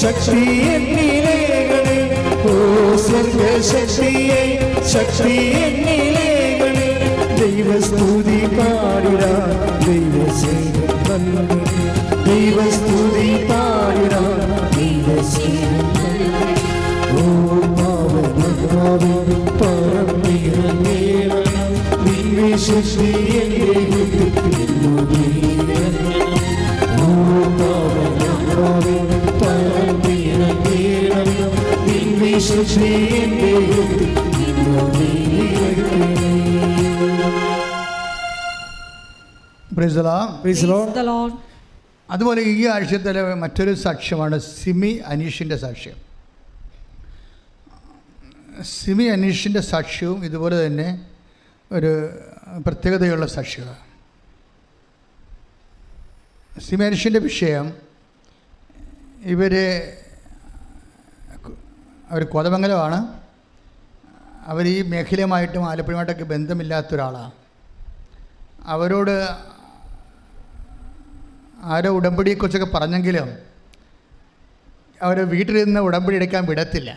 ശക്തി എന്നിലേകളെ ഓ സ്വർഗശക്തിയെ ശക്തി എന്നിലേകളെ ദൈവസ്തുതി പാടിട ദൈവസേവം വന്നു ദൈവസ്തുതി പാടിട ദൈവസേവം ഓ പാവനാവി പരമേറങ്ങേണം ദിവ്യശക്തി എന്റെ ഹൃദയത്തിൽ ഓ പാവനാവി പരമേറങ്ങേണം ദിവ്യശക്തി എന്റെ പ്രിസലാ Praise the Lord. അതുപോലെ ഈ ആഴ്ചത്തിലെ മറ്റൊരു സാക്ഷ്യമാണ് സിമി അനീഷിൻ്റെ സാക്ഷ്യം സിമി അനീഷിൻ്റെ സാക്ഷ്യവും ഇതുപോലെ തന്നെ ഒരു പ്രത്യേകതയുള്ള സാക്ഷ്യമാണ് സിമി അനീഷിൻ്റെ വിഷയം ഇവർ അവർ കോതമംഗലമാണ് അവർ ഈ മേഖലയുമായിട്ടും ആലപ്പുഴയുമായിട്ടൊക്കെ ബന്ധമില്ലാത്ത ഒരാളാണ് അവരോട് ആരോ ഉടമ്പടിയെക്കുറിച്ചൊക്കെ പറഞ്ഞെങ്കിലും അവർ വീട്ടിൽ നിന്ന് ഉടമ്പടി എടുക്കാൻ വിടത്തില്ല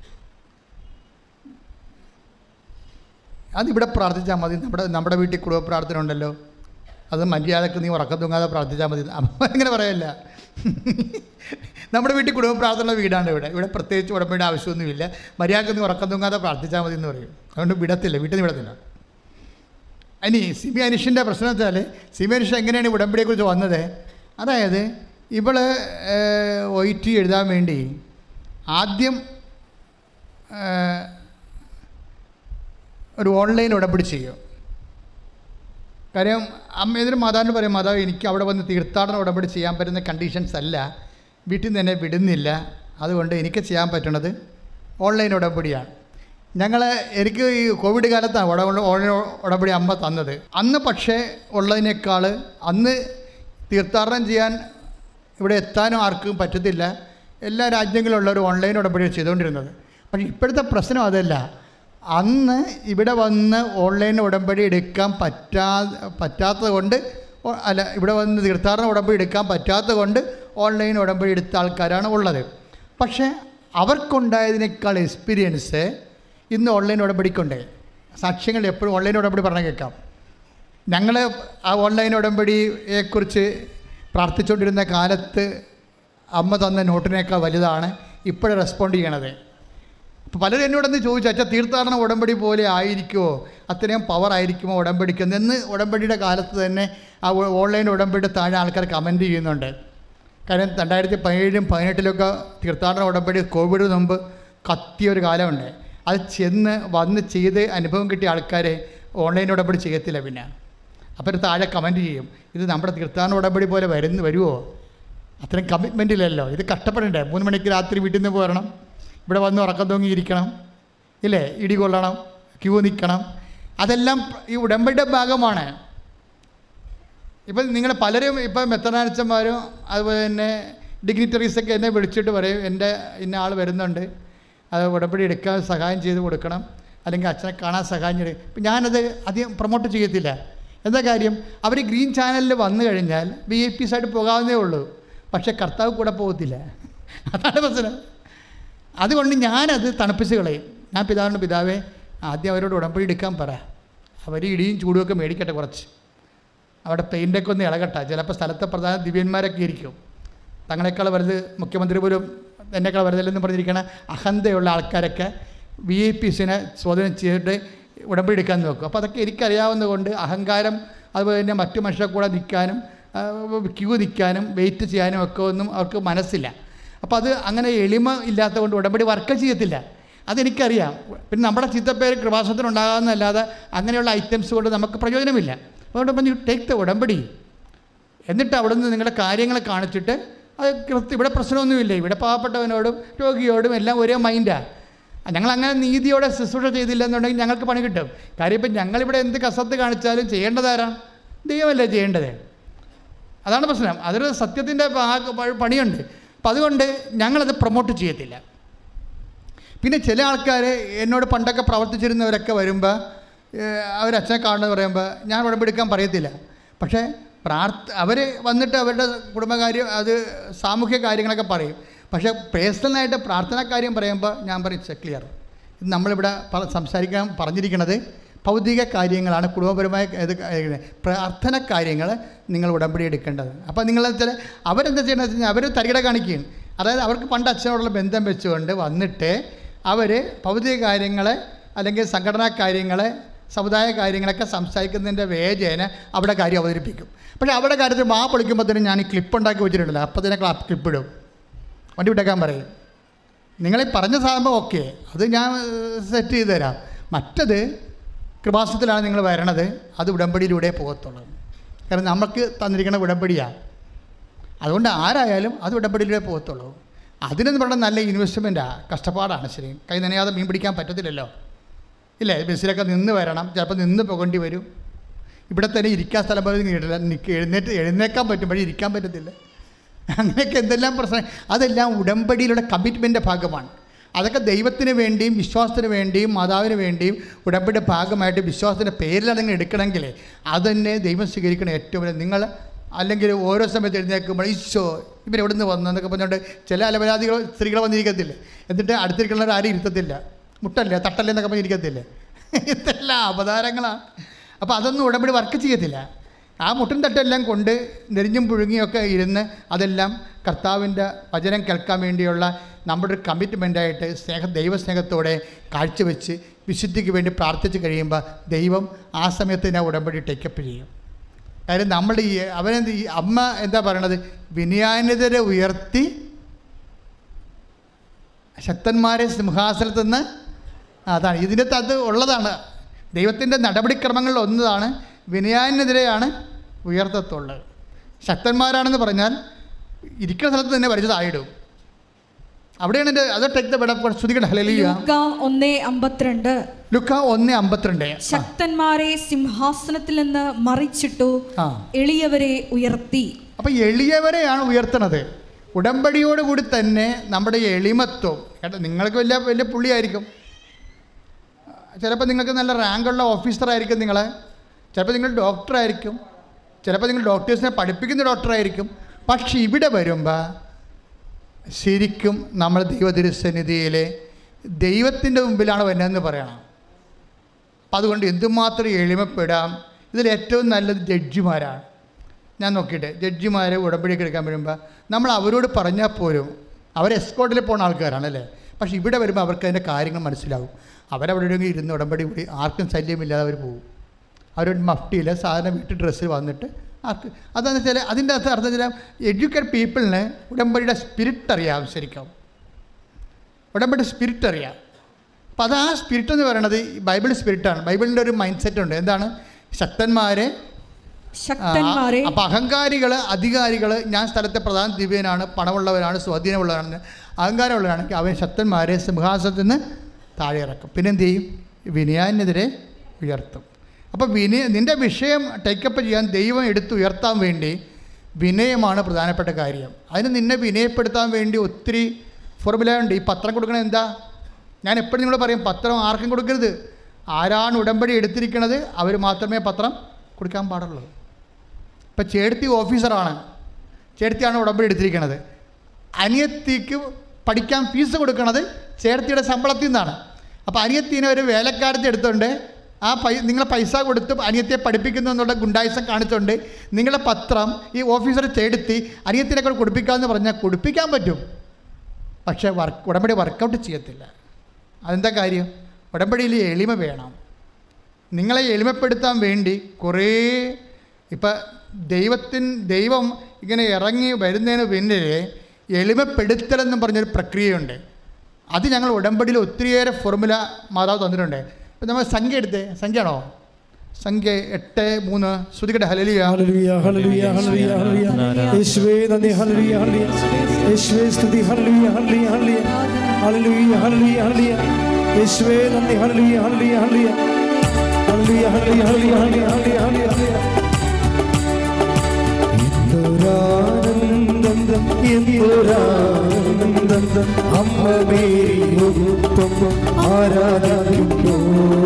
അതിവിടെ പ്രാർത്ഥിച്ചാൽ മതി നമ്മുടെ നമ്മുടെ വീട്ടിൽ കുടുംബ പ്രാർത്ഥന ഉണ്ടല്ലോ അത് മര്യാദക്ക് നീ ഉറക്കം തൂങ്ങാതെ പ്രാർത്ഥിച്ചാൽ മതി അമ്മ അങ്ങനെ പറയല്ല നമ്മുടെ വീട്ടിൽ കുടുംബ പ്രാർത്ഥന വീടാണ് ഇവിടെ ഇവിടെ പ്രത്യേകിച്ച് ഉടമ്പടിയുടെ ആവശ്യമൊന്നുമില്ല മര്യാദക്ക് നീ ഉറക്കം തൂങ്ങാതെ പ്രാർത്ഥിച്ചാൽ മതി എന്ന് പറയും അതുകൊണ്ട് വിടത്തില്ല വീട്ടിൽ നിന്ന് വിടത്തില്ല ഇനി സിമി അനിഷിൻ്റെ പ്രശ്നം വെച്ചാൽ സിമി അനിഷ് എങ്ങനെയാണ് ഈ ഉടമ്പടിയെക്കുറിച്ച് വന്നത് അതായത് ഇവൾ ഒ ടി എഴുതാൻ വേണ്ടി ആദ്യം ഏഹ്, ഒരു ഓൺലൈൻ ഉടമ്പടി ചെയ്യും കാര്യം അമ്മ ഇതിന് മാതാവിന് പറയും മാതാവ് എനിക്ക് അവിടെ വന്ന് തീർത്ഥാടന ഉടമ്പടി ചെയ്യാൻ പറ്റുന്ന കണ്ടീഷൻസ് അല്ല വീട്ടിൽ നിന്ന് എന്നെ വിടുന്നില്ല അതുകൊണ്ട് എനിക്ക് ചെയ്യാൻ പറ്റണത് ഓൺലൈൻ ഉടമ്പടിയാണ് ഞങ്ങൾ എനിക്ക് ഈ കോവിഡ് കാലത്താണ് ഉട ഓൺലൈൻ ഉടമ്പടി അമ്മ തന്നത് അന്ന് പക്ഷേ ഉള്ളതിനേക്കാൾ അന്ന് തീർത്ഥാടനം ചെയ്യാൻ ഇവിടെ എത്താനും ആർക്കും പറ്റത്തില്ല എല്ലാ രാജ്യങ്ങളിലുള്ളവർ ഓൺലൈൻ ഉടമ്പടി ചെയ്തുകൊണ്ടിരുന്നത് പക്ഷേ ഇപ്പോഴത്തെ പ്രശ്നം അതല്ല അന്ന് ഇവിടെ വന്ന് ഓൺലൈൻ ഉടമ്പടി എടുക്കാൻ പറ്റാ പറ്റാത്തത് കൊണ്ട് ഓ- അല്ല ഇവിടെ വന്ന് തീർത്ഥാടന ഉടമ്പടി എടുക്കാൻ പറ്റാത്തത് കൊണ്ട് ഓൺലൈൻ ഉടമ്പടി എടുത്ത ആൾക്കാരാണ് ഉള്ളത് പക്ഷേ അവർക്കുണ്ടായതിനേക്കാൾ എക്സ്പീരിയൻസ് ഇന്ന് ഓൺലൈൻ ഉടമ്പടിക്കുണ്ട് സാക്ഷ്യങ്ങൾ എപ്പോഴും ഓൺലൈൻ ഉടമ്പടി പറഞ്ഞാൽ കേൾക്കാം ഞങ്ങൾ ആ ഓൺലൈൻ ഉടമ്പടിയെക്കുറിച്ച് പ്രാർത്ഥിച്ചുകൊണ്ടിരുന്ന കാലത്ത് അമ്മ തന്ന നോട്ടിനേക്കാൾ വലുതാണ് ഇപ്പോഴും റെസ്പോണ്ട് ചെയ്യണത് അപ്പോൾ പലരും എന്നോടൊന്ന് ചോദിച്ചു അച്ഛാ തീർത്ഥാടന ഉടമ്പടി പോലെ ആയിരിക്കുമോ അത്രയും പവർ ആയിരിക്കുമോ ഉടമ്പടിക്ക് എന്ന് ഉടമ്പടിയുടെ കാലത്ത് തന്നെ ആ ഓ- ഓൺലൈൻ ഉടമ്പടിയുടെ താഴെ ആൾക്കാർ കമൻറ്റ് ചെയ്യുന്നുണ്ട് കാരണം രണ്ടായിരത്തി പതിനേഴിലും പതിനെട്ടിലൊക്കെ തീർത്ഥാടന ഉടമ്പടി കോവിഡ് മുമ്പ് കത്തിയ ഒരു കാലമുണ്ട് അത് ചെന്ന് വന്ന് ചെയ്ത് അനുഭവം കിട്ടിയ ആൾക്കാരെ ഓൺലൈൻ ഉടമ്പടി ചെയ്യത്തില്ല പിന്നെ അപ്പോൾ താഴെ കമൻറ്റ് ചെയ്യും ഇത് നമ്മുടെ തീർത്ഥാടന ഉടമ്പടി പോലെ വരുന്നു വരുമോ അത്രയും കമ്മിറ്റ്മെൻ്റ് ഇല്ലല്ലോ ഇത് കഷ്ടപ്പെടണ്ടേ മൂന്ന് മണിക്ക് രാത്രി വീട്ടിൽ നിന്ന് പോരണം ഇവിടെ വന്ന് ഉറക്കം തൂങ്ങിയിരിക്കണം ഇല്ലേ ഇടി കൊള്ളണം ക്യൂ നിൽക്കണം അതെല്ലാം ഈ ഉടമ്പടിയുടെ ഭാഗമാണ് ഇപ്പം നിങ്ങൾ പലരും ഇപ്പം മെത്തനാനച്ചന്മാരും അതുപോലെ തന്നെ ഡിഗ്നിറ്ററീസൊക്കെ എന്നെ വിളിച്ചിട്ട് പറയും എൻ്റെ ഇന്ന ആൾ വരുന്നുണ്ട് അത് ഉടമ്പടി എടുക്കാൻ സഹായം ചെയ്ത് കൊടുക്കണം അല്ലെങ്കിൽ അച്ഛനെ കാണാൻ സഹായം ചെയ്ത് ഇപ്പം ഞാനത് അധികം പ്രൊമോട്ട് ചെയ്യത്തില്ല എന്താ കാര്യം അവർ ഗ്രീൻ ചാനലിൽ വന്നു കഴിഞ്ഞാൽ വി ഐ പീസ് ആയിട്ട് പോകാവുന്നേ ഉള്ളൂ പക്ഷേ കർത്താവ് കൂടെ പോകത്തില്ല അതാണ് പ്രശ്നം അതുകൊണ്ട് ഞാനത് തണുപ്പിച്ച് കളയും ഞാൻ പിതാവിൻ്റെ പിതാവേ ആദ്യം അവരോട് ഉടമ്പടി എടുക്കാൻ പറ അവർ ഇടിയും ചൂടുമൊക്കെ മേടിക്കട്ടെ കുറച്ച് അവിടെ പെയിൻ്റൊക്കെ ഒന്ന് ഇളകട്ടെ ചിലപ്പോൾ സ്ഥലത്തെ പ്രധാന ദിവ്യന്മാരൊക്കെ ഇരിക്കും തങ്ങളെക്കാൾ വലുത് മുഖ്യമന്ത്രി പോലും എന്നേക്കാൾ വലുതല്ലെന്ന് പറഞ്ഞിരിക്കുന്ന അഹന്തയുള്ള ആൾക്കാരൊക്കെ വി ഐ പിസിനെ സ്വാധീനം ചെയ്തിട്ട് ഉടമ്പടി എടുക്കാൻ നോക്കും അപ്പോൾ അതൊക്കെ എനിക്കറിയാവുന്നത് കൊണ്ട് അഹങ്കാരം അതുപോലെ തന്നെ മറ്റു മനുഷ്യരെ കൂടെ നിൽക്കാനും ക്യൂ നിൽക്കാനും വെയിറ്റ് ചെയ്യാനും ഒക്കെ ഒന്നും അവർക്ക് മനസ്സില്ല അപ്പോൾ അത് അങ്ങനെ എളിമ ഇല്ലാത്തത് കൊണ്ട് ഉടമ്പടി വർക്ക് ചെയ്യത്തില്ല അതെനിക്കറിയാം പിന്നെ നമ്മുടെ ചിത്തപ്പേര് കൃപാസനത്തിന് ഉണ്ടാകാമെന്നല്ലാതെ അങ്ങനെയുള്ള ഐറ്റംസ് കൊണ്ട് നമുക്ക് പ്രയോജനമില്ല അതുകൊണ്ട് പറഞ്ഞു ടേക്ക് ദ ഉടമ്പടി എന്നിട്ട് അവിടുന്ന് നിങ്ങളുടെ കാര്യങ്ങൾ കാണിച്ചിട്ട് അത് കൃത്യം ഇവിടെ പ്രശ്നമൊന്നുമില്ല ഇവിടെ പാവപ്പെട്ടവനോടും രോഗിയോടും എല്ലാം ഒരേ മൈൻഡാണ് ഞങ്ങൾ അങ്ങനെ നീതിയോടെ ശുശ്രൂഷ ചെയ്തില്ല എന്നുണ്ടെങ്കിൽ ഞങ്ങൾക്ക് പണി കിട്ടും കാര്യം ഇപ്പം ഞങ്ങളിവിടെ എന്ത് കസത്ത് കാണിച്ചാലും ചെയ്യേണ്ടതാരാ ദൈവമല്ലേ ചെയ്യേണ്ടത് അതാണ് പ്രശ്നം അതൊരു സത്യത്തിൻ്റെ പണിയുണ്ട് അപ്പം അതുകൊണ്ട് ഞങ്ങളത് പ്രൊമോട്ട് ചെയ്യത്തില്ല പിന്നെ ചില ആൾക്കാർ എന്നോട് പണ്ടൊക്കെ പ്രവർത്തിച്ചിരുന്നവരൊക്കെ വരുമ്പോൾ അവർ അച്ഛനെ കാണുന്നത് പറയുമ്പോൾ ഞാൻ ഉടമ്പെടുക്കാൻ പറയത്തില്ല പക്ഷേ പ്രാർത്ഥ അവർ വന്നിട്ട് അവരുടെ കുടുംബകാര്യം അത് സാമൂഹ്യ കാര്യങ്ങളൊക്കെ പറയും പക്ഷേ പേഴ്സണലായിട്ട് പ്രാർത്ഥനാ കാര്യം പറയുമ്പോൾ ഞാൻ പറയും ഇറ്റ്സ് ക്ലിയർ ഇത് നമ്മളിവിടെ പ- സംസാരിക്കാൻ പറഞ്ഞിരിക്കുന്നത് ഭൗതിക കാര്യങ്ങളാണ് കുടുംബപരമായ ഇത് ക- പ്രാർത്ഥന കാര്യങ്ങൾ നിങ്ങൾ ഉടമ്പടി എടുക്കേണ്ടത് അപ്പോൾ നിങ്ങൾ വെച്ചാൽ അവരെന്താ ചെയ്യണമെന്ന് വെച്ച് കഴിഞ്ഞാൽ അവർ തരികട കാണിക്കുകയാണ് അതായത് അവർക്ക് പണ്ട് അച്ഛനോടുള്ള ബന്ധം വെച്ചുകൊണ്ട് വന്നിട്ട് അവർ ഭൗതിക കാര്യങ്ങൾ അല്ലെങ്കിൽ സംഘടനാ കാര്യങ്ങൾ സമുദായ കാര്യങ്ങളൊക്കെ സംസാരിക്കുന്നതിൻ്റെ വേജേന അവിടെ കാര്യം അവതരിപ്പിക്കും പക്ഷേ അവിടെ കാര്യത്തിൽ മാ പൊളിക്കുമ്പോഴത്തേനും ഞാൻ ഈ ക്ലിപ്പ് ഉണ്ടാക്കി വെച്ചിട്ടുണ്ടല്ലോ അപ്പോൾ തന്നെ ക്ലിപ്പ് ഇടും വണ്ടി വിട്ടേക്കാൻ പറയും നിങ്ങളീ പറഞ്ഞ സാധനം ഓക്കെ അത് ഞാൻ സെറ്റ് ചെയ്ത് തരാം മറ്റത് കൃപാസനത്തിലാണ് നിങ്ങൾ വരണത് അത് ഉടമ്പടിയിലൂടെ പോകത്തുള്ളൂ കാരണം നമുക്ക് തന്നിരിക്കുന്ന ഉടമ്പടിയാണ് അതുകൊണ്ട് ആരായാലും അത് ഉടമ്പടിയിലൂടെ പോകത്തുള്ളൂ അതിനെന്ന് പറഞ്ഞാൽ നല്ല ഇൻവെസ്റ്റ്മെൻറ്റാണ് കഷ്ടപ്പാടാണ് ശരി കൈ നനയാതെ മീൻ പിടിക്കാൻ പറ്റത്തില്ലല്ലോ ഇല്ലേ ബസ്സിലൊക്കെ നിന്ന് വരണം ചിലപ്പോൾ നിന്ന് പോകേണ്ടി വരും ഇവിടെ തന്നെ ഇരിക്കാൻ സ്ഥലം പോലും കിട്ടില്ല നിൽക്ക് എഴുന്നേറ്റ് എഴുന്നേക്കാൻ പറ്റും പക്ഷേ ഇരിക്കാൻ പറ്റത്തില്ല അങ്ങനെയൊക്കെ എന്തെല്ലാം പ്രശ്നം അതെല്ലാം ഉടമ്പടിയിലുള്ള കമ്മിറ്റ്മെൻ്റ് ഭാഗമാണ് അതൊക്കെ ദൈവത്തിന് വേണ്ടിയും വിശ്വാസത്തിന് വേണ്ടിയും മാതാവിന് വേണ്ടിയും ഉടമ്പടിയുടെ ഭാഗമായിട്ട് വിശ്വാസത്തിൻ്റെ പേരിലാണ് നിങ്ങൾ എടുക്കണമെങ്കിൽ അതുതന്നെ ദൈവം സ്വീകരിക്കണം ഏറ്റവും വലിയ നിങ്ങൾ അല്ലെങ്കിൽ ഓരോ സമയത്ത് എഴുന്നേൽക്കുമ്പോൾ ഈശോ ഇവരെവിടെ നിന്ന് വന്നതെന്നൊക്കെ പറഞ്ഞുകൊണ്ട് ചില അലപരാധികൾ സ്ത്രീകൾ വന്നിരിക്കത്തില്ലേ എന്നിട്ട് അടുത്തിരിക്കുന്നവർ ആരും ഇരുത്തത്തില്ല മുട്ടല്ലേ തട്ടല്ലേ എന്നൊക്കെ പറഞ്ഞിരിക്കത്തില്ലേ ഇതെല്ലാം അവതാരങ്ങളാണ് അപ്പോൾ അതൊന്നും ഉടമ്പടി വർക്ക് ചെയ്യത്തില്ല ആ മുട്ടും തട്ടെല്ലാം കൊണ്ട് നെരിഞ്ഞും പുഴുങ്ങിയൊക്കെ ഇരുന്ന് അതെല്ലാം കർത്താവിൻ്റെ വചനം കേൾക്കാൻ വേണ്ടിയുള്ള നമ്മുടെ ഒരു കമ്മിറ്റ്മെൻ്റായിട്ട് സ്നേഹ ദൈവസ്നേഹത്തോടെ കാഴ്ചവെച്ച് വിശുദ്ധിക്ക് വേണ്ടി പ്രാർത്ഥിച്ച് കഴിയുമ്പോൾ ദൈവം ആ സമയത്ത് തന്നെ ഉടമ്പടി ടേക്കപ്പ് ചെയ്യും കാര്യം നമ്മൾ ഈ അവനെന്ത് ഈ അമ്മ എന്താ പറയണത് വിനയാന്യതരെ ഉയർത്തി ശക്തന്മാരെ സിംഹാസനത്തിൽ നിന്ന് അതാണ് ഇതിൻ്റെ അത് ഉള്ളതാണ് ദൈവത്തിൻ്റെ നടപടിക്രമങ്ങളിൽ ഒന്നതാണ് വിനയാനെതിരെയാണ് ഉയർത്തത്തുള്ളത് ശക്തന്മാരാണെന്ന് പറഞ്ഞാൽ ഇരിക്കുന്ന സ്ഥലത്ത് തന്നെ വരച്ച് താഴിടും അവിടെയാണ് എൻ്റെ അത് ടേക്ക് ദ ബെഡ് ശ്രുതികട ഹലലിയ ലൂക്ക ഒന്നേ അമ്പത്തിരണ്ട് ലുക്ക ഒന്ന് അമ്പത്തിരണ്ട് ആ, ശക്തന്മാരെ സിംഹാസനത്തിൽ നിന്ന് മറിച്ചിട്ടു ആ എളിയവരെ ഉയർത്തി അപ്പോൾ എളിയവരെയാണ് ഉയർത്തണത് ഉടമ്പടിയോടുകൂടി തന്നെ നമ്മുടെ എളിമത്വം കേട്ടോ നിങ്ങൾക്ക് വലിയ വലിയ പുള്ളിയായിരിക്കും ചിലപ്പോൾ നിങ്ങൾക്ക് നല്ല റാങ്കുള്ള ഓഫീസറായിരിക്കും നിങ്ങൾ ചിലപ്പോൾ നിങ്ങൾ ഡോക്ടറായിരിക്കും ചിലപ്പോൾ നിങ്ങൾ ഡോക്ടേഴ്സിനെ പഠിപ്പിക്കുന്ന ഡോക്ടറായിരിക്കും പക്ഷെ ഇവിടെ വരുമ്പോൾ ശരിക്കും നമ്മൾ ദൈവതിരുസന്നിധിയിൽ ദൈവത്തിൻ്റെ മുമ്പിലാണ് വരുന്നതെന്ന് പറയണം അപ്പം അതുകൊണ്ട് എന്തുമാത്രം എളിമപ്പെടാം ഇതിൽ ഏറ്റവും നല്ലത് ജഡ്ജിമാരാണ് ഞാൻ നോക്കിയിട്ട് ജഡ്ജിമാരെ ഉടമ്പടിയൊക്കെ എടുക്കാൻ വരുമ്പോൾ നമ്മൾ അവരോട് പറഞ്ഞാൽ പോലും അവർ എസ്കോട്ടിൽ പോകുന്ന ആൾക്കാരാണല്ലേ പക്ഷേ ഇവിടെ വരുമ്പോൾ അവർക്ക് അതിൻ്റെ കാര്യങ്ങൾ മനസ്സിലാവും അവരവിടെ എവിടെയെങ്കിലും ഇരുന്ന് ഉടമ്പടി കൂടി ആർക്കും ശല്യമില്ലാതെ അവർ പോകും അവരൊരു മഫ്റ്റിയിൽ സാധാരണ വീട്ടു ഡ്രസ്സിൽ വന്നിട്ട് ആർക്ക് അതെന്ന് വെച്ചാൽ അതിൻ്റെ അർത്ഥം അർത്ഥം വെച്ചാൽ എഡ്യൂക്കേറ്റ് പീപ്പിളിന് ഉടമ്പടിയുടെ സ്പിരിറ്റ് അറിയാം ശരിക്കും ഉടമ്പടി സ്പിരിറ്റ് അറിയാം അപ്പോൾ അത് ആ സ്പിരിറ്റ് എന്ന് പറയുന്നത് ഈ ബൈബിൾ സ്പിരിറ്റാണ് ബൈബിളിൻ്റെ ഒരു മൈൻഡ് സെറ്റ് ഉണ്ട് എന്താണ് ശക്തന്മാരെ ശക്തന്മാരെ അപ്പം അഹങ്കാരികൾ അധികാരികൾ ഞാൻ സ്ഥലത്തെ പ്രധാന ദിവ്യനാണ് പണമുള്ളവരാണ് സ്വാധീനമുള്ളവരാണ് അഹങ്കാരമുള്ളവരാണെങ്കിൽ അവൻ ശക്തന്മാരെ സിംഹാസനത്തിൽ നിന്ന് താഴെ ഇറക്കും പിന്നെ എന്ത് ചെയ്യും വിനയാനെതിരെ ഉയർത്തും അപ്പോൾ വിനയ നിൻ്റെ വിഷയം ടേക്കപ്പ് ചെയ്യാൻ ദൈവം എടുത്തുയർത്താൻ വേണ്ടി വിനയമാണ് പ്രധാനപ്പെട്ട കാര്യം അതിന് നിന്നെ വിനയപ്പെടുത്താൻ വേണ്ടി ഒത്തിരി ഫോർമുല ഉണ്ട് ഈ പത്രം കൊടുക്കണത് എന്താ ഞാൻ എപ്പോഴും നിങ്ങളോട് പറയും പത്രം ആർക്കും കൊടുക്കരുത് ആരാണ് ഉടമ്പടി എടുത്തിരിക്കുന്നത് അവർ മാത്രമേ പത്രം കൊടുക്കാൻ പാടുള്ളൂ ഇപ്പം ചേടത്തി ഓഫീസറാണ് ചേടത്തിയാണ് ഉടമ്പടി എടുത്തിരിക്കുന്നത് അനിയത്തിക്ക് പഠിക്കാൻ ഫീസ് കൊടുക്കുന്നത് ചേടത്തിയുടെ ശമ്പളത്തിൽ നിന്നാണ് അപ്പോൾ അനിയത്തിനെ ഒരു വേലക്കാരത്തെ എടുത്തുകൊണ്ട് ആ പൈ നിങ്ങളെ പൈസ കൊടുത്ത് അനിയത്തിയെ പഠിപ്പിക്കുന്നു എന്നുള്ള ഗുണ്ടായുസം കാണിച്ചുകൊണ്ട് നിങ്ങളുടെ പത്രം ഈ ഓഫീസർ ചേടത്തി അനിയത്തിനെ കൂടെ കൊടുപ്പിക്കാമെന്ന് പറഞ്ഞാൽ കൊടുപ്പിക്കാൻ പറ്റും പക്ഷേ വർക്ക് ഉടമ്പടി വർക്കൗട്ട് ചെയ്യത്തില്ല അതെന്താ കാര്യം ഉടമ്പടിയിൽ എളിമ വേണം നിങ്ങളെ എളിമപ്പെടുത്താൻ വേണ്ടി കുറേ ഇപ്പം ദൈവത്തിൻ ദൈവം ഇങ്ങനെ ഇറങ്ങി വരുന്നതിന് പിന്നിൽ എളിമപ്പെടുത്തലെന്നും പറഞ്ഞൊരു പ്രക്രിയയുണ്ട് അത് ഞങ്ങൾ ഉടമ്പടിയിൽ ഒത്തിരിയേറെ ഫോർമുല മാതാവ് തന്നിട്ടുണ്ട് ഇപ്പം നമ്മൾ സംഖ്യ എടുത്തേ സംഖ്യയാണോ സംഖ്യ എട്ട് മൂന്ന് ശ്രുതികട്ടെ ഹലലിയ ഹല്ലേലൂയ ഹല്ലേലൂയ ഹല്ലേലൂയ ഹല്ലേലൂയ യേശുവേ നന്ദി ഹല്ലേലൂയ ഹല്ലേലൂയ യേശുവേ സ്തുതി ഹല്ലേലൂയ ഹല്ലേലൂയ ഹല്ലേലൂയ ഹല്ലേലൂയ ഹല്ലേലൂയ യേശുവേ നന്ദി ഹല്ലേലൂയ ഹല്ലേലൂയ ഹല്ലേലൂയ ഹല്ലേലൂയ ഹല്ലേലൂയ ഹല്ലേലൂയ ഹല്ലേലൂയ ഹല്ലേലൂയ എന്തൊരാനന്ദം എന്തൊരാനന്ദം ആനന്ദം അമ്മ മേരിയൊപ്പം ആരാധിക്കുന്നു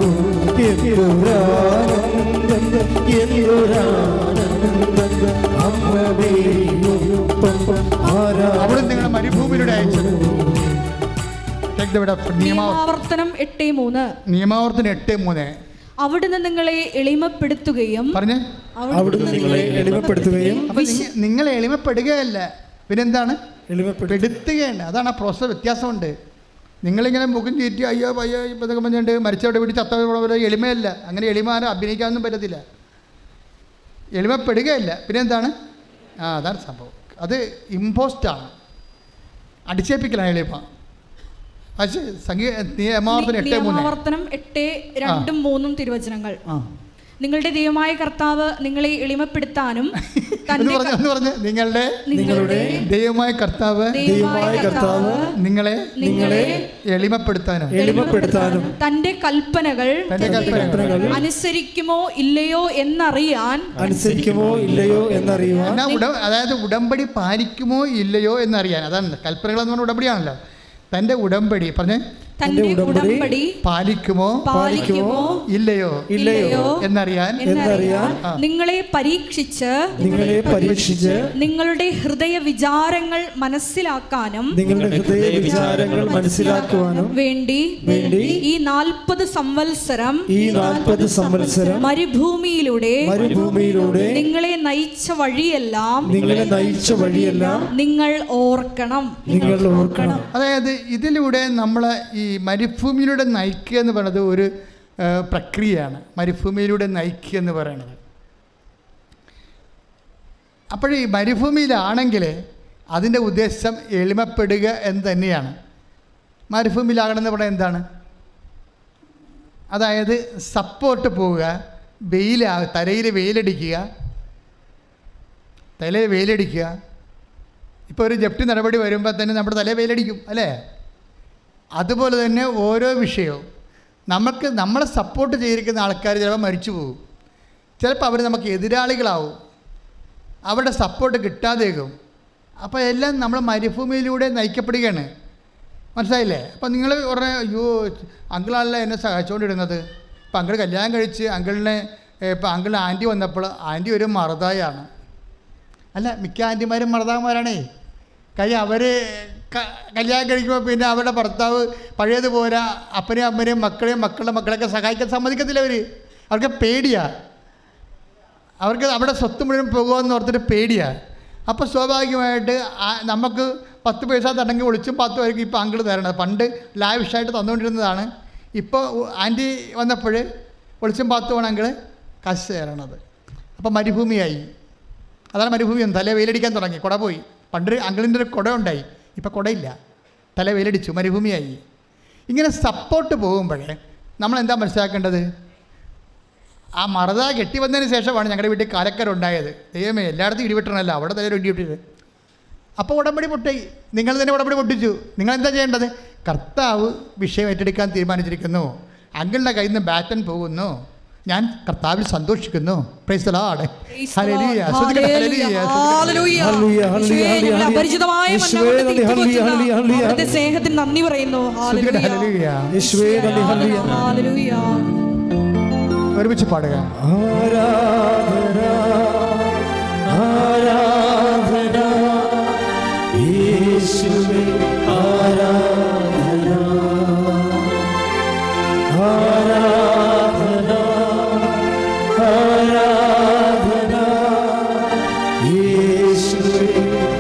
എന്തൊരാനന്ദം എന്തൊരാനന്ദം അമ്മ മേരിയൊപ്പം അവിടെ ആരാധിക്കുന്നു നിങ്ങളെ മരുഭൂമിയിലൂടെ അയച്ചത് Take the word of നിയമാ നിയമാവർത്തനം എട്ട് മൂന്ന് നിയമാവർത്തനം എട്ട് മൂന്ന് അവിടുന്ന് നിങ്ങളെ എളിമപ്പെടുത്തുകയും പറഞ്ഞേ അവിടുന്ന് നിങ്ങളെ എളിമപ്പെടുത്തുകയും അപ്പൊ നിങ്ങ- നിങ്ങൾ എളിമപ്പെടുകയല്ല പിന്നെന്താണ് എളിമപ്പെടുത്തുകയും പെടുത്തുകയാണ് അതാണ് ആ പ്രോസസ് വ്യത്യാസമുണ്ട് നിങ്ങളിങ്ങനെ മുഖം ചീറ്റി അയ്യോ അയ്യോ ഇപ്പം ഇതൊക്കെ പറഞ്ഞിട്ട് മരിച്ചവിടെ പിടിച്ച് ചത്തവിടെ എളിമയല്ല അങ്ങനെ എളിമ ആരും അഭിനയിക്കാനൊന്നും പറ്റത്തില്ല എളിമപ്പെടുകയല്ല പിന്നെന്താണ് ആ അതാണ് സംഭവം അത് ഇമ്പോസ്റ്റാണ് അടിച്ചേൽപ്പിക്കലാണ് എളിമ പക്ഷേ സംഗീത നിയമാവർത്തനം എട്ട് മൂന്ന് നിയമാവർത്തനം എട്ട് രണ്ടും മൂന്നും തിരുവചനങ്ങൾ ആ നിങ്ങളുടെ ദൈവമായ കർത്താവ് നിങ്ങളെ എളിമപ്പെടുത്താനും എന്ന് തന്റെ പറഞ്ഞ എന്ന് പറഞ്ഞ് നിങ്ങളുടെ നിങ്ങളുടെ ദൈവമായ കർത്താവ് ദൈവമായ കർത്താവ് നിങ്ങളെ നിങ്ങളെ എളിമപ്പെടുത്താനും എളിമപ്പെടുത്താനും തന്റെ കൽപ്പനകൾ തന്റെ കൽപ്പനകൾ അനുസരിക്കുമോ ഇല്ലയോ എന്നറിയാൻ അനുസരിക്കുമോ ഇല്ലയോ എന്നറിയുവാൻ എന്നാ ഉട അതായത് ഉടമ്പടി പാലിക്കുമോ ഇല്ലയോ എന്നറിയാൻ അതാണ് കൽപ്പനകൾ എന്ന് പറഞ്ഞ ഉടമ്പടിയാണല്ലോ തൻ്റെ ഉടമ്പടി പറഞ്ഞേ തന്റെ ഉടമ്പടി ഉടമ്പടി പാലിക്കുമോ പാലിക്കുമോ ഇല്ലയോ ഇല്ലയോ എന്നറിയാൻ എന്നറിയാൻ ആ. നിങ്ങളെ പരീക്ഷിച്ച് നിങ്ങളെ പരീക്ഷിച്ച് നിങ്ങളുടെ ഹൃദയ വിചാരങ്ങൾ മനസ്സിലാക്കാനും നിങ്ങളുടെ ഹൃദയ വിചാരങ്ങൾ മനസ്സിലാക്കുവാനും വേണ്ടി വേണ്ടി ഈ നാൽപ്പത് സംവത്സരം ഈ നാൽപ്പത് സംവത്സരം മരുഭൂമിയിലൂടെ മരുഭൂമിയിലൂടെ നിങ്ങളെ നയിച്ച വഴിയെല്ലാം നിങ്ങളെ നയിച്ച വഴിയെല്ലാം നിങ്ങൾ ഓർക്കണം നിങ്ങൾ ഓർക്കണം അതായത് ഇതിലൂടെ നമ്മൾ ഈ മരുഭൂമിയിലൂടെ നയിക്കുക എന്ന് പറയുന്നത് ഒരു ആ, പ്രക്രിയയാണ് മരുഭൂമിയിലൂടെ നയിക്കുക എന്ന് പറയുന്നത് അപ്പോൾ ഈ മരുഭൂമിയിലാണെങ്കിൽ അതിൻ്റെ ഉദ്ദേശം എളിമപ്പെടുക എന്ന് തന്നെയാണ് മരുഭൂമിയിലാകണമെന്ന് പറയുന്നത് എന്താണ് അതായത് സപ്പോർട്ട് പോവുക വെയിലാ തലയിൽ വെയിലടിക്കുക തലയിൽ വെയിലടിക്കുക ഇപ്പോൾ ഒരു ജപ്തി നടപടി വരുമ്പോൾ തന്നെ നമ്മുടെ തലയിൽ വെയിലടിക്കും അല്ലേ അതുപോലെ തന്നെ ഓരോ വിഷയവും നമുക്ക് നമ്മളെ സപ്പോർട്ട് ചെയ്തിരിക്കുന്ന ആൾക്കാർ ചിലപ്പോൾ മരിച്ചു പോകും ചിലപ്പോൾ അവർ നമുക്ക് എതിരാളികളാവും അവരുടെ സപ്പോർട്ട് കിട്ടാതേക്കും അപ്പോൾ എല്ലാം നമ്മൾ മരുഭൂമിയിലൂടെ നയിക്കപ്പെടുകയാണ് മനസ്സിലായില്ലേ അപ്പം നിങ്ങൾ ഉടനെ അയ്യോ അങ്കിളാണല്ലോ എന്നെ സഹായിച്ചുകൊണ്ടിരുന്നത് ഇപ്പം അങ്കിൾ കല്യാണം കഴിച്ച് അങ്കിളിനെ ഇപ്പം അങ്കിളിന് ആൻറ്റി വന്നപ്പോൾ ആൻറ്റി ഒരു മറുതായാണ് അല്ല മിക്ക ആൻറ്റിമാരും മറുതാമാരാണേ കാര്യം അവർ കല്യാണം കഴിക്കുമ്പോൾ പിന്നെ അവരുടെ ഭർത്താവ് പഴയതുപോലെ അപ്പനെയും അമ്മനെയും മക്കളെയും മക്കളുടെ മക്കളെയൊക്കെ സഹായിക്കാൻ സമ്മതിക്കത്തില്ല അവർ അവർക്ക് പേടിയാണ് അവർക്ക് അവിടെ സ്വത്ത് മുഴുവൻ പോകുമെന്ന് ഓർത്തിട്ട് പേടിയാണ് അപ്പോൾ സ്വാഭാവികമായിട്ട് ആ- നമുക്ക് പത്ത് പൈസ തടങ്ങി ഒളിച്ചും പത്ത് പേർക്ക് ഇപ്പോൾ അങ്കിൾ തരണത് പണ്ട് ലാവിഷായിട്ട് തന്നുകൊണ്ടിരുന്നതാണ് ഇപ്പോൾ ആൻറ്റി വന്നപ്പോൾ ഒളിച്ചും പത്തുമാണ് അങ്കിൾ കാശ് തരണത് അപ്പോൾ മരുഭൂമിയായി അതാണ് മരുഭൂമി എന്ന് തല വെയിലടിക്കാൻ തുടങ്ങി കുട പോയി പണ്ട് അങ്കിളിൻ്റെ ഒരു കുട ഉണ്ടായി ഇപ്പം കുടയില്ല തല വെയിലടിച്ചു മരുഭൂമിയായി ഇങ്ങനെ സപ്പോർട്ട് പോകുമ്പോഴേ നമ്മൾ എന്താ മനസ്സിലാക്കേണ്ടത് ആ മറത കെട്ടി വന്നതിന് ശേഷമാണ് ഞങ്ങളുടെ വീട്ടിൽ കാലക്കാരുണ്ടായത് ദൈവമേ എല്ലായിടത്തും ഇടിവിട്ടണമല്ലോ അവിടെ തന്നെ ഒരു ഇടിവിട്ടത് അപ്പോൾ ഉടമ്പടി പൊട്ടി നിങ്ങൾ തന്നെ ഉടമ്പടി പൊട്ടിച്ചു നിങ്ങൾ എന്താ ചെയ്യേണ്ടത് കർത്താവ് വിഷയം ഏറ്റെടുക്കാൻ തീരുമാനിച്ചിരിക്കുന്നു അങ്കിളിൻ്റെ കയ്യിൽ നിന്ന് ബാറ്റൻ പോകുന്നു ഞാൻ കർത്താവിൽ സന്തോഷിക്കുന്നു praise the Lord Praise the ഹല്ലേലൂയ Lord. സ്തുതിക്കട്ടെ, Hallelujah. ഹല്ലേലൂയ. Hallelujah. ഹല്ലേലൂയ, ഹല്ലേലൂയ, യേശുവേ, ഞങ്ങളെ ഹല്ലേലൂയ. അപരിചിതമായ യേശുവേ, മന്നവനെ നന്ദി, ഹല്ലേലൂയ, തിരിച്ചുപോറ്റുന്ന ഹല്ലേലൂയ, ഹല്ലേലൂയ. അവിടുത്തെ സ്നേഹത്തിന് നന്ദി പറയുന്നു സ്തുതിക്കട്ടെ, Hallelujah. ഹല്ലേലൂയ. യേശുവേ നന്ദി ഹല്ലേലൂയ Hallelujah. ഒരുമിച്ച് പാടുക ആരാധന ആരാധന യേശുവേ ആരാധന ആരാധന ആരാധന യേശുവേ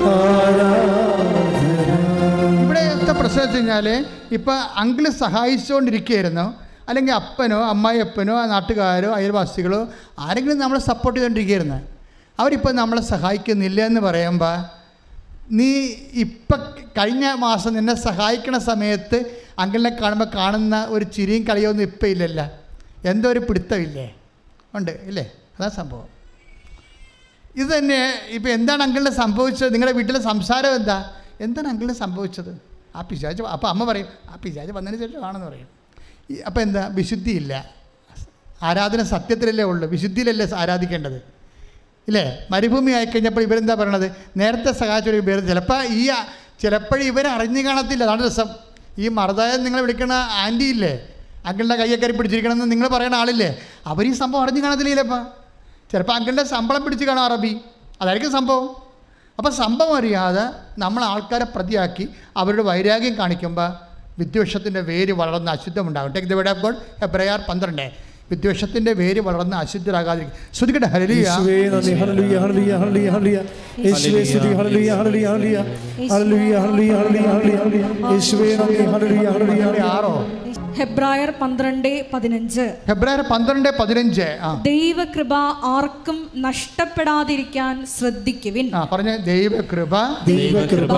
ആരാധന ഇവിടെത്തെ പ്രശ്നം വെച്ച് കഴിഞ്ഞാൽ ഇപ്പം അങ്കിള് സഹായിച്ചുകൊണ്ടിരിക്കുകയായിരുന്നു അല്ലെങ്കിൽ അപ്പനോ അമ്മായിയപ്പനോ ആ നാട്ടുകാരോ അയൽവാസികളോ ആരെങ്കിലും നമ്മളെ സപ്പോർട്ട് ചെയ്തുകൊണ്ടിരിക്കുകയായിരുന്നു അവരിപ്പോൾ നമ്മളെ സഹായിക്കുന്നില്ല എന്ന് പറയുമ്പോൾ നീ ഇപ്പം കഴിഞ്ഞ മാസം നിന്നെ സഹായിക്കണ സമയത്ത് അങ്കിളിനെ കാണുമ്പോൾ കാണുന്ന ഒരു ചിരിയും കളിയൊന്നും ഇപ്പം ഇല്ലല്ല എന്തോ ഒരു പിടുത്തമില്ലേ ഉണ്ട് ഇല്ലേ അതാ സംഭവം ഇത് തന്നെ ഇപ്പം എന്താണ് അങ്കിളിന് സംഭവിച്ചത് നിങ്ങളുടെ വീട്ടിലെ സംസാരം എന്താ എന്താണ് അങ്കിളിന് സംഭവിച്ചത് ആ പിശാച് അപ്പോൾ അമ്മ പറയും ആ പിശാച് വന്നതിന് ശേഷമാണെന്ന് പറയും ഈ- അപ്പോൾ എന്താ വിശുദ്ധിയില്ല ആരാധന സത്യത്തിലല്ലേ ഉള്ളൂ വിശുദ്ധിയിലല്ലേ ആരാധിക്കേണ്ടത് ഇല്ലേ മരുഭൂമി ആയിക്കഴിഞ്ഞപ്പോൾ ഇവരെന്താ പറയണത് നേരത്തെ സഹായിച്ചൊരു ഇവർ ചിലപ്പോൾ ഈ ചിലപ്പോഴും ഇവർ അറിഞ്ഞു കാണത്തില്ല അതാണ് രസം ഈ മറുതായ നിങ്ങൾ വിളിക്കുന്ന ആൻറ്റി ഇല്ലേ അങ്കിളിൻ്റെ കയ്യൊക്കെ കയറി പിടിച്ചിരിക്കണമെന്ന് നിങ്ങൾ പറയുന്ന ആളില്ലേ അവർ ഈ സംഭവം അറിഞ്ഞു കാണത്തില്ല ചിലപ്പോൾ ചിലപ്പോൾ അങ്കിളിൻ്റെ ശമ്പളം പിടിച്ച് കാണാം അറബി അതായിരിക്കും സംഭവം അപ്പോൾ സംഭവം അറിയാതെ നമ്മൾ ആൾക്കാരെ പ്രതിയാക്കി അവരുടെ വൈരാഗ്യം കാണിക്കുമ്പോൾ വിദ്വേഷത്തിൻ്റെ വേര് വളർന്ന് അശുദ്ധമുണ്ടാകും take the word of God എബ്രയാർ പന്ത്രണ്ട് വിദ്വേഷത്തിൻ്റെ വേര് വളർന്ന് അശുദ്ധരാകാതിരിക്കും ശ്രുതിക്കട്ടെ ഹരലിയ യേശുവേ നന്ദി ഹല്ലേലൂയ ഹല്ലേലൂയ ഹല്ലേലൂയ ഹല്ലേലൂയ യേശുവേ സ്തുതി ഹല്ലേലൂയ ഹല്ലേലൂയ ഹല്ലേലൂയ ഹല്ലേലൂയ ഹല്ലേലൂയ ഹല്ലേലൂയ ഹല്ലേലൂയ യേശുവേ നന്ദി ഹല്ലേലൂയ ഹല്ലേലൂയ ഹല്ലേലൂയ ആറോ ഹെബ്രായർ പന്ത്രണ്ട് പതിനഞ്ച് ഫെബ്രുവരി പന്ത്രണ്ട് പതിനഞ്ച് ആ ദൈവകൃപ ആർക്കും നഷ്ടപ്പെടാതിരിക്കാൻ ശ്രദ്ധിക്കുവിൻ ആ പറഞ്ഞ ദൈവകൃപ ദൈവകൃപ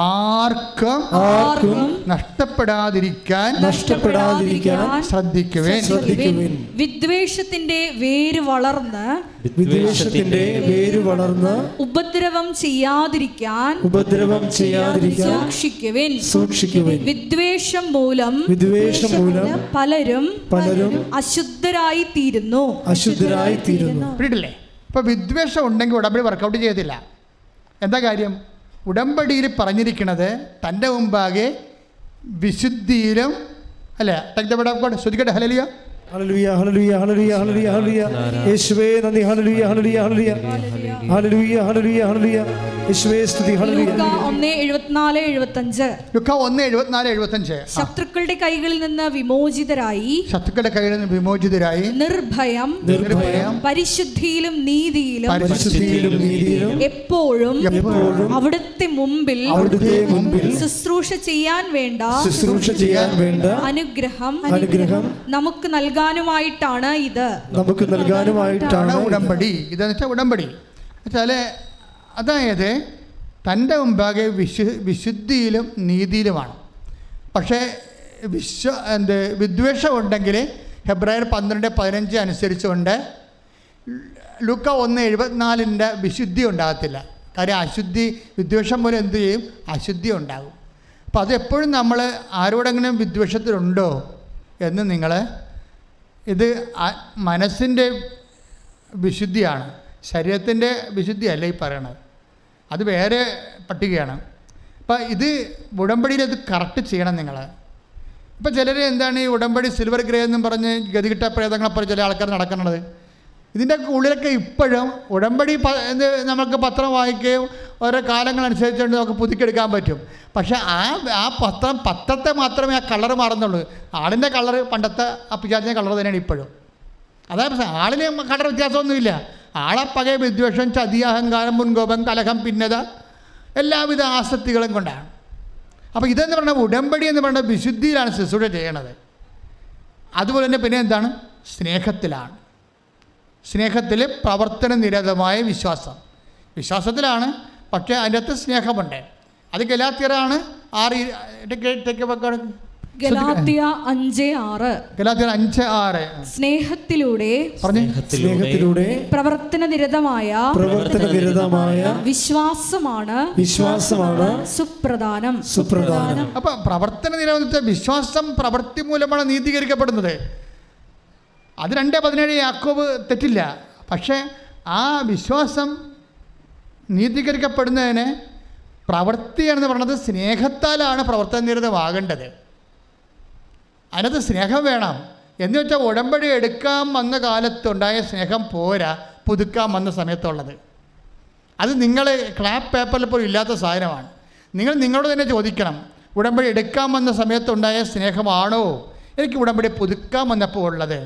ആർക്കും ആർക്കും നഷ്ടപ്പെടാതിരിക്കാൻ നഷ്ടപ്പെടാതിരിക്കാൻ ശ്രദ്ധിക്കുവേൻ ശ്രദ്ധിക്കുവിൻ. വിദ്വേഷത്തിന്റെ വേര് വളർന്ന് വിദ്വേഷത്തിന്റെ വേര് വളർന്ന് ഉപദ്രവം ചെയ്യാതിരിക്കാൻ ഉപദ്രവം ചെയ്യാതിരിക്കാൻ സൂക്ഷിക്കുവിൻ സൂക്ഷിക്കുവിൻ വിദ്വേഷം മൂലം വിദ്വേഷം മൂലം പലരും പലരും അശുദ്ധരായി തീരുന്നു അശുദ്ധരായി തീരുന്നു പിടിയിട്ടില്ലേ ഇപ്പോൾ വിദ്വേഷം ഉണ്ടെങ്കിൽ ഉടമ്പടി വർക്കൗട്ട് ചെയ്യത്തില്ല എന്താ കാര്യം ഉടമ്പടിയിൽ പറഞ്ഞിരിക്കുന്നത് തൻ്റെ മുമ്പാകെ വിശുദ്ധിയിലും അല്ലേ take the word of God ശ്രദ്ധിക്കട്ടെ ഹലലിയ ഹല്ലേലൂയ ഹല്ലേലൂയ ഹല്ലേലൂയ ഹല്ലേലൂയ ഹല്ലേലൂയ യേശുവേ നന്ദി ഹല്ലേലൂയ ഹല്ലേലൂയ ഹല്ലേലൂയ ഹല്ലേലൂയ ഹല്ലേലൂയ ഹല്ലേലൂയ യേശുവേ സ്തുതി ഹല്ലേലൂയ ലൂക്ക ഒന്ന് എഴുപത്തിനാല് എഴുപത്തഞ്ച് ലുക്ക ഒന്ന് എഴുപത്തിനാല് എഴുപത്തഞ്ച് ആ. ശത്രുക്കളുടെ കൈകളിൽ നിന്ന് വിമോചിതരായി ശത്രുക്കളുടെ കയ്യിൽ നിന്ന് വിമോചിതരായി നിർഭയം നിർഭയം പരിശുദ്ധിയിലും നീതിയിലും പരിശുദ്ധിയിലും നീതിയിലും എപ്പോഴും എപ്പോഴും അവിടുത്തെ മുമ്പിൽ അവിടുത്തെ മുമ്പിൽ ശുശ്രൂഷ ചെയ്യാൻ വേണ്ട ശുശ്രൂഷ ചെയ്യാൻ വേണ്ട അനുഗ്രഹം അനുഗ്രഹം നമുക്ക് നൽകാനുമായിട്ടാണ് ഇത് നമുക്ക് നൽകാനുമായിട്ടാണ് ആണ് ഉടമ്പടി ഇതെന്ന് വെച്ചാൽ ഉടമ്പടി വെച്ചാൽ അതായത് തൻ്റെ മുമ്പാകെ വിശു വിശുദ്ധിയിലും നീതിയിലുമാണ് പക്ഷേ വിശ്വ എന്ത് വിദ്വേഷം ഉണ്ടെങ്കിൽ ഫെബ്രുവരി പന്ത്രണ്ട് പതിനഞ്ച് അനുസരിച്ചുകൊണ്ട് ലുക്ക ഒന്ന് എഴുപത്തിനാലിൻ്റെ വിശുദ്ധി ഉണ്ടാകത്തില്ല കാര്യം അശുദ്ധി വിദ്വേഷം മൂലം എന്ത് ചെയ്യും അശുദ്ധി ഉണ്ടാകും അപ്പോൾ അതെപ്പോഴും നമ്മൾ ആരോടെങ്കിലും വിദ്വേഷത്തിലുണ്ടോ എന്ന് നിങ്ങൾ ഇത് ആ- മനസ്സിൻ്റെ വിശുദ്ധിയാണ് ശരീരത്തിൻ്റെ വിശുദ്ധിയല്ല ഈ പറയണത് അത് വേറെ പട്ടികയാണ് അപ്പം ഇത് ഉടമ്പടിയിൽ ഇത് കറക്റ്റ് ചെയ്യണം നിങ്ങൾ ഇപ്പം ചിലർ എന്താണ് ഈ ഉടമ്പടി സിൽവർ ഗ്രേ എന്നും പറഞ്ഞ് ഗതികിട്ട പ്രേതങ്ങളെ പറഞ്ഞ് ചില ആൾക്കാർ നടക്കുന്നത് ഇതിൻ്റെ ഉള്ളിലൊക്കെ ഇപ്പോഴും ഉടമ്പടി പ- ഇത് നമുക്ക് പത്രം വായിക്കുകയും ഓരോ കാലങ്ങളനുസരിച്ചുകൊണ്ട് നമുക്ക് പുതുക്കിയെടുക്കാൻ പറ്റും പക്ഷേ ആ ആ പത്രം പത്രത്തെ മാത്രമേ ആ കളർ മാറുന്നുള്ളൂ ആളിൻ്റെ കളർ പണ്ടത്തെ ആ പിജാത്തിൻ്റെ കളർ തന്നെയാണ് ഇപ്പോഴും അതായത് പ്രശ്നം. ആളിന് കളർ വ്യത്യാസമൊന്നുമില്ല ആളെ പകയ വിദ്വേഷം ചതി അഹങ്കാരം മുൻകോപം കലഹം ഭിന്നത എല്ലാവിധ ആസക്തികളും കൊണ്ടാണ് അപ്പോൾ ഇതെന്ന് പറഞ്ഞാൽ ഉടമ്പടി എന്ന് പറയുന്നത് വിശുദ്ധിയിലാണ് ശുശ്രൂഷ ചെയ്യണത് അതുപോലെ തന്നെ പിന്നെ എന്താണ് സ്നേഹത്തിലാണ് സ്നേഹത്തിൽ പ്രവർത്തന നിരതമായ വിശ്വാസം വിശ്വാസത്തിലാണ് പക്ഷേ അതിൻ്റെ അകത്ത് സ്നേഹമുണ്ട് അത് ഗലാത്തിയറാണ് ആറ് ഇ- ടേക്ക്- ടേക്ക് വെക്കാണ്. ഗലാത്യ അഞ്ച് ആറ് ഗലാത്തിയർ അഞ്ച് ആറ് സ്നേഹത്തിലൂടെ പറഞ്ഞേ സ്നേഹത്തിലൂടെ പ്രവർത്തന നിരതമായ പ്രവർത്തന നിരതമായ വിശ്വാസമാണ് വിശ്വാസമാണ് സുപ്രധാനം സുപ്രധാനം അപ്പൊ പ്രവർത്തന നിരവധി വിശ്വാസം പ്രവൃത്തി മൂലമാണ് നീതീകരിക്കപ്പെടുന്നത് അത് രണ്ട് പതിനേഴ് യാക്കോബ് തെറ്റില്ല പക്ഷേ ആ വിശ്വാസം നീതീകരിക്കപ്പെടുന്നതിന് പ്രവൃത്തിയാണെന്ന് പറയുന്നത് സ്നേഹത്താലാണ് പ്രവർത്തന നിരതമാകേണ്ടത് അതിനകത്ത് സ്നേഹം വേണം എന്ന് വെച്ചാൽ ഉടമ്പടി എടുക്കാൻ വന്ന കാലത്തുണ്ടായ സ്നേഹം പോരാ പുതുക്കാൻ വന്ന സമയത്തുള്ളത് അത് നിങ്ങൾ ക്ലാപ്പ് പേപ്പറിൽ പോലും ഇല്ലാത്ത സാധനമാണ് നിങ്ങൾ നിങ്ങളോട് തന്നെ ചോദിക്കണം ഉടമ്പടി എടുക്കാൻ വന്ന സമയത്തുണ്ടായ സ്നേഹമാണോ എനിക്ക് ഉടമ്പടി പുതുക്കാൻ വന്നപ്പോൾ ഉള്ളത്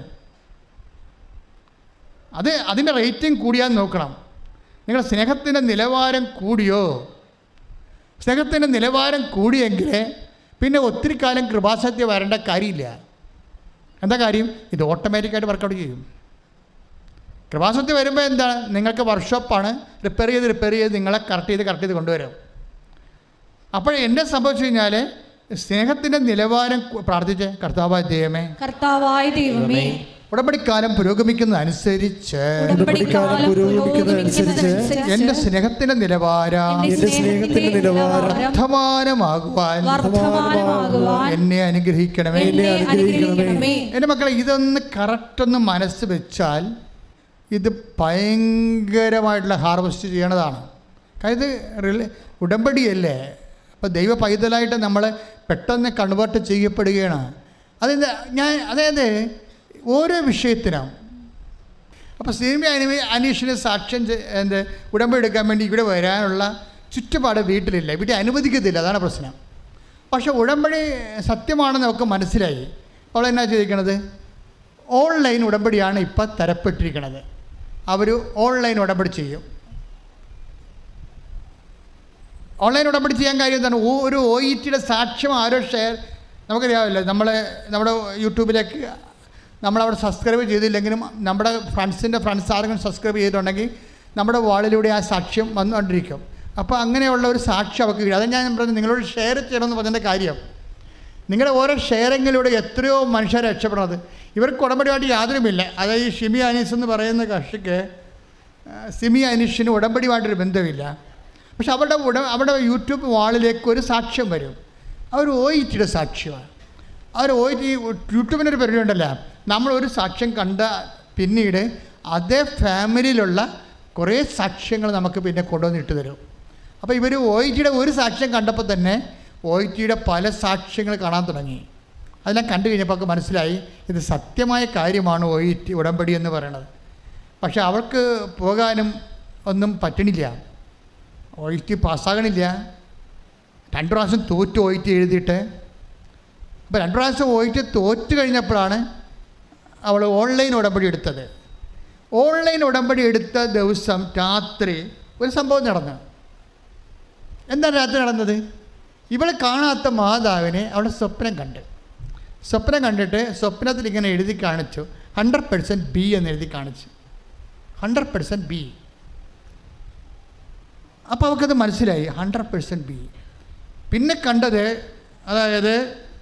അത് അതിൻ്റെ റേറ്റിംഗ് കൂടിയാൽ നോക്കണം നിങ്ങളുടെ സ്നേഹത്തിൻ്റെ നിലവാരം കൂടിയോ സ്നേഹത്തിൻ്റെ നിലവാരം കൂടിയെങ്കിൽ പിന്നെ ഒത്തിരി കാലം കൃപാസത്യ വരേണ്ട കാര്യമില്ല എന്താ കാര്യം ഇത് ഓട്ടോമാറ്റിക്കായിട്ട് വർക്കൗട്ട് ചെയ്യും കൃപാസത്യം വരുമ്പോൾ എന്താണ് നിങ്ങൾക്ക് വർക്ക്ഷോപ്പാണ് റിപ്പയർ ചെയ്ത് റിപ്പയർ ചെയ്ത് നിങ്ങളെ കറക്റ്റ് ചെയ്ത് കറക്റ്റ് ചെയ്ത് കൊണ്ടുവരും അപ്പോൾ എന്നെ സംഭവിച്ചു കഴിഞ്ഞാൽ സ്നേഹത്തിൻ്റെ നിലവാരം കു- പ്രാർത്ഥിച്ച് കർത്താവായ ദൈവമേ കർത്താവായ ദൈവമേ ഉടമ്പടിക്കാലം പുരോഗമിക്കുന്നതനുസരിച്ച് ഉടമ്പടിക്കാലം പുരോഗമിക്കുന്നതനുസരിച്ച് എൻ്റെ സ്നേഹത്തിൻ്റെ നിലവാരം എന്റെ സ്നേഹത്തിന്റെ നിലവാരം വർദ്ധമാനമാകുവാൻ വർദ്ധമാനമാകുവാൻ എന്നെ അനുഗ്രഹിക്കണമേ എന്നെ അനുഗ്രഹിക്കണമേ എൻ്റെ മക്കളെ ഇതൊന്ന് കറക്റ്റൊന്ന് മനസ്സ് വെച്ചാൽ ഇത് ഭയങ്കരമായിട്ടുള്ള ഹാർവസ്റ്റ് ചെയ്യണതാണ് കാര്യം ഇത് റില- ഉടമ്പടിയല്ലേ അപ്പോൾ ദൈവ പൈതലായിട്ട് നമ്മൾ പെട്ടെന്ന് കൺവേർട്ട് ചെയ്യപ്പെടുകയാണ് അതായത് ഞാൻ അതായത് ഓരോ വിഷയത്തിനും അപ്പോൾ സിനിമ അനിമ അനീഷിന് സാക്ഷ്യം ചെ- എന്ത് ഉടമ്പെടുക്കാൻ വേണ്ടി ഇവിടെ വരാനുള്ള ചുറ്റുപാട് വീട്ടിലില്ല ഇവിടെ അനുവദിക്കത്തില്ല അതാണ് പ്രശ്നം പക്ഷേ ഉടമ്പടി സത്യമാണെന്ന് നമുക്ക് മനസ്സിലായി അവൾ എന്നാ ചോദിക്കണത് ഓൺലൈൻ ഉടമ്പടിയാണ് ഇപ്പം തരപ്പെട്ടിരിക്കുന്നത് അവർ ഓൺലൈൻ ഉടമ്പടി ചെയ്യും ഓൺലൈൻ ഉടമ്പടി ചെയ്യാൻ കാര്യം എന്താണ് ഓ- ഒരു ഒ ഇ ടിയുടെ സാക്ഷ്യം ആരോ ഷെയർ നമുക്കറിയാമല്ലോ നമ്മൾ നമ്മുടെ യൂട്യൂബിലേക്ക് നമ്മളവിടെ സബ്സ്ക്രൈബ് ചെയ്തില്ലെങ്കിലും നമ്മുടെ ഫ്രണ്ട്സിൻ്റെ ഫ്രണ്ട്സ് ആരെങ്കിലും സബ്സ്ക്രൈബ് ചെയ്തിട്ടുണ്ടെങ്കിൽ നമ്മുടെ വാളിലൂടെ ആ സാക്ഷ്യം വന്നുകൊണ്ടിരിക്കും അപ്പോൾ അങ്ങനെയുള്ള ഒരു സാക്ഷ്യം അവർക്ക് കിട്ടും അത് ഞാൻ പറഞ്ഞു നിങ്ങളോട് ഷെയർ ചെയ്യണമെന്ന് പറഞ്ഞതിൻ്റെ കാര്യം നിങ്ങളുടെ ഓരോ ഷെയറിങ്ങിലൂടെ എത്രയോ മനുഷ്യരെ രക്ഷപ്പെടുന്നത് ഇവർക്ക് ഉടമ്പടിയായിട്ട് യാതൊരുമില്ല അതായത് ഈ ഷിമി അനീസ് എന്ന് പറയുന്ന കക്ഷിക്ക് ആ, സിമി അനീഷിന് ഉടമ്പടിയുമായിട്ടൊരു ബന്ധമില്ല പക്ഷെ അവരുടെ ഉട അവരുടെ യൂട്യൂബ് വാളിലേക്ക് ഒരു സാക്ഷ്യം വരും അവർ ഒ ഇ ടിയുടെ സാക്ഷ്യമാണ് അവർ ഒ ടി യൂട്യൂബിനൊരു പരിപാടി ഉണ്ടല്ലോ നമ്മൾ ഒരു സാക്ഷ്യം കണ്ട പിന്നീട് അതേ ഫാമിലിയിലുള്ള കുറേ സാക്ഷ്യങ്ങൾ നമുക്ക് പിന്നെ കൊണ്ടുവന്ന് ഇട്ട് തരും അപ്പോൾ ഇവർ ഒ ഇ ടിയുടെ ഒരു സാക്ഷ്യം കണ്ടപ്പോൾ തന്നെ ഒ ഇ ടിയുടെ പല സാക്ഷ്യങ്ങൾ കാണാൻ തുടങ്ങി അതെല്ലാം കണ്ടു കഴിഞ്ഞപ്പോൾ അവർക്ക് മനസ്സിലായി ഇത് സത്യമായ കാര്യമാണ് ഒ ഇ ടി ഉടമ്പടി എന്ന് പറയുന്നത് പക്ഷെ അവൾക്ക് പോകാനും ഒന്നും പറ്റണില്ല ഒ ഇ ടി പാസ്സാകണില്ല രണ്ട് പ്രാവശ്യം തോറ്റ് ഒ ഇ ടി എഴുതിയിട്ട് അപ്പോൾ രണ്ട് പ്രാവശ്യം ഒ ഇ ടി തോറ്റ് കഴിഞ്ഞപ്പോഴാണ് അവൾ ഓൺലൈൻ ഉടമ്പടി എടുത്തത് ഓൺലൈൻ ഉടമ്പടി എടുത്ത ദിവസം രാത്രി ഒരു സംഭവം നടന്നു എന്താണ് രാത്രി നടന്നത് ഇവൾ കാണാത്ത മാതാവിനെ അവളെ സ്വപ്നം കണ്ട് സ്വപ്നം കണ്ടിട്ട് സ്വപ്നത്തിൽ ഇങ്ങനെ എഴുതി കാണിച്ചു ഹൺഡ്രഡ് പെർസെൻറ്റ് ബി എന്ന് എഴുതി കാണിച്ചു ഹൺഡ്രഡ് പെർസെൻറ്റ് ബി അപ്പോൾ അവൾക്കത് മനസ്സിലായി ഹൺഡ്രഡ് പെർസെൻറ്റ് ബി പിന്നെ കണ്ടത് അതായത്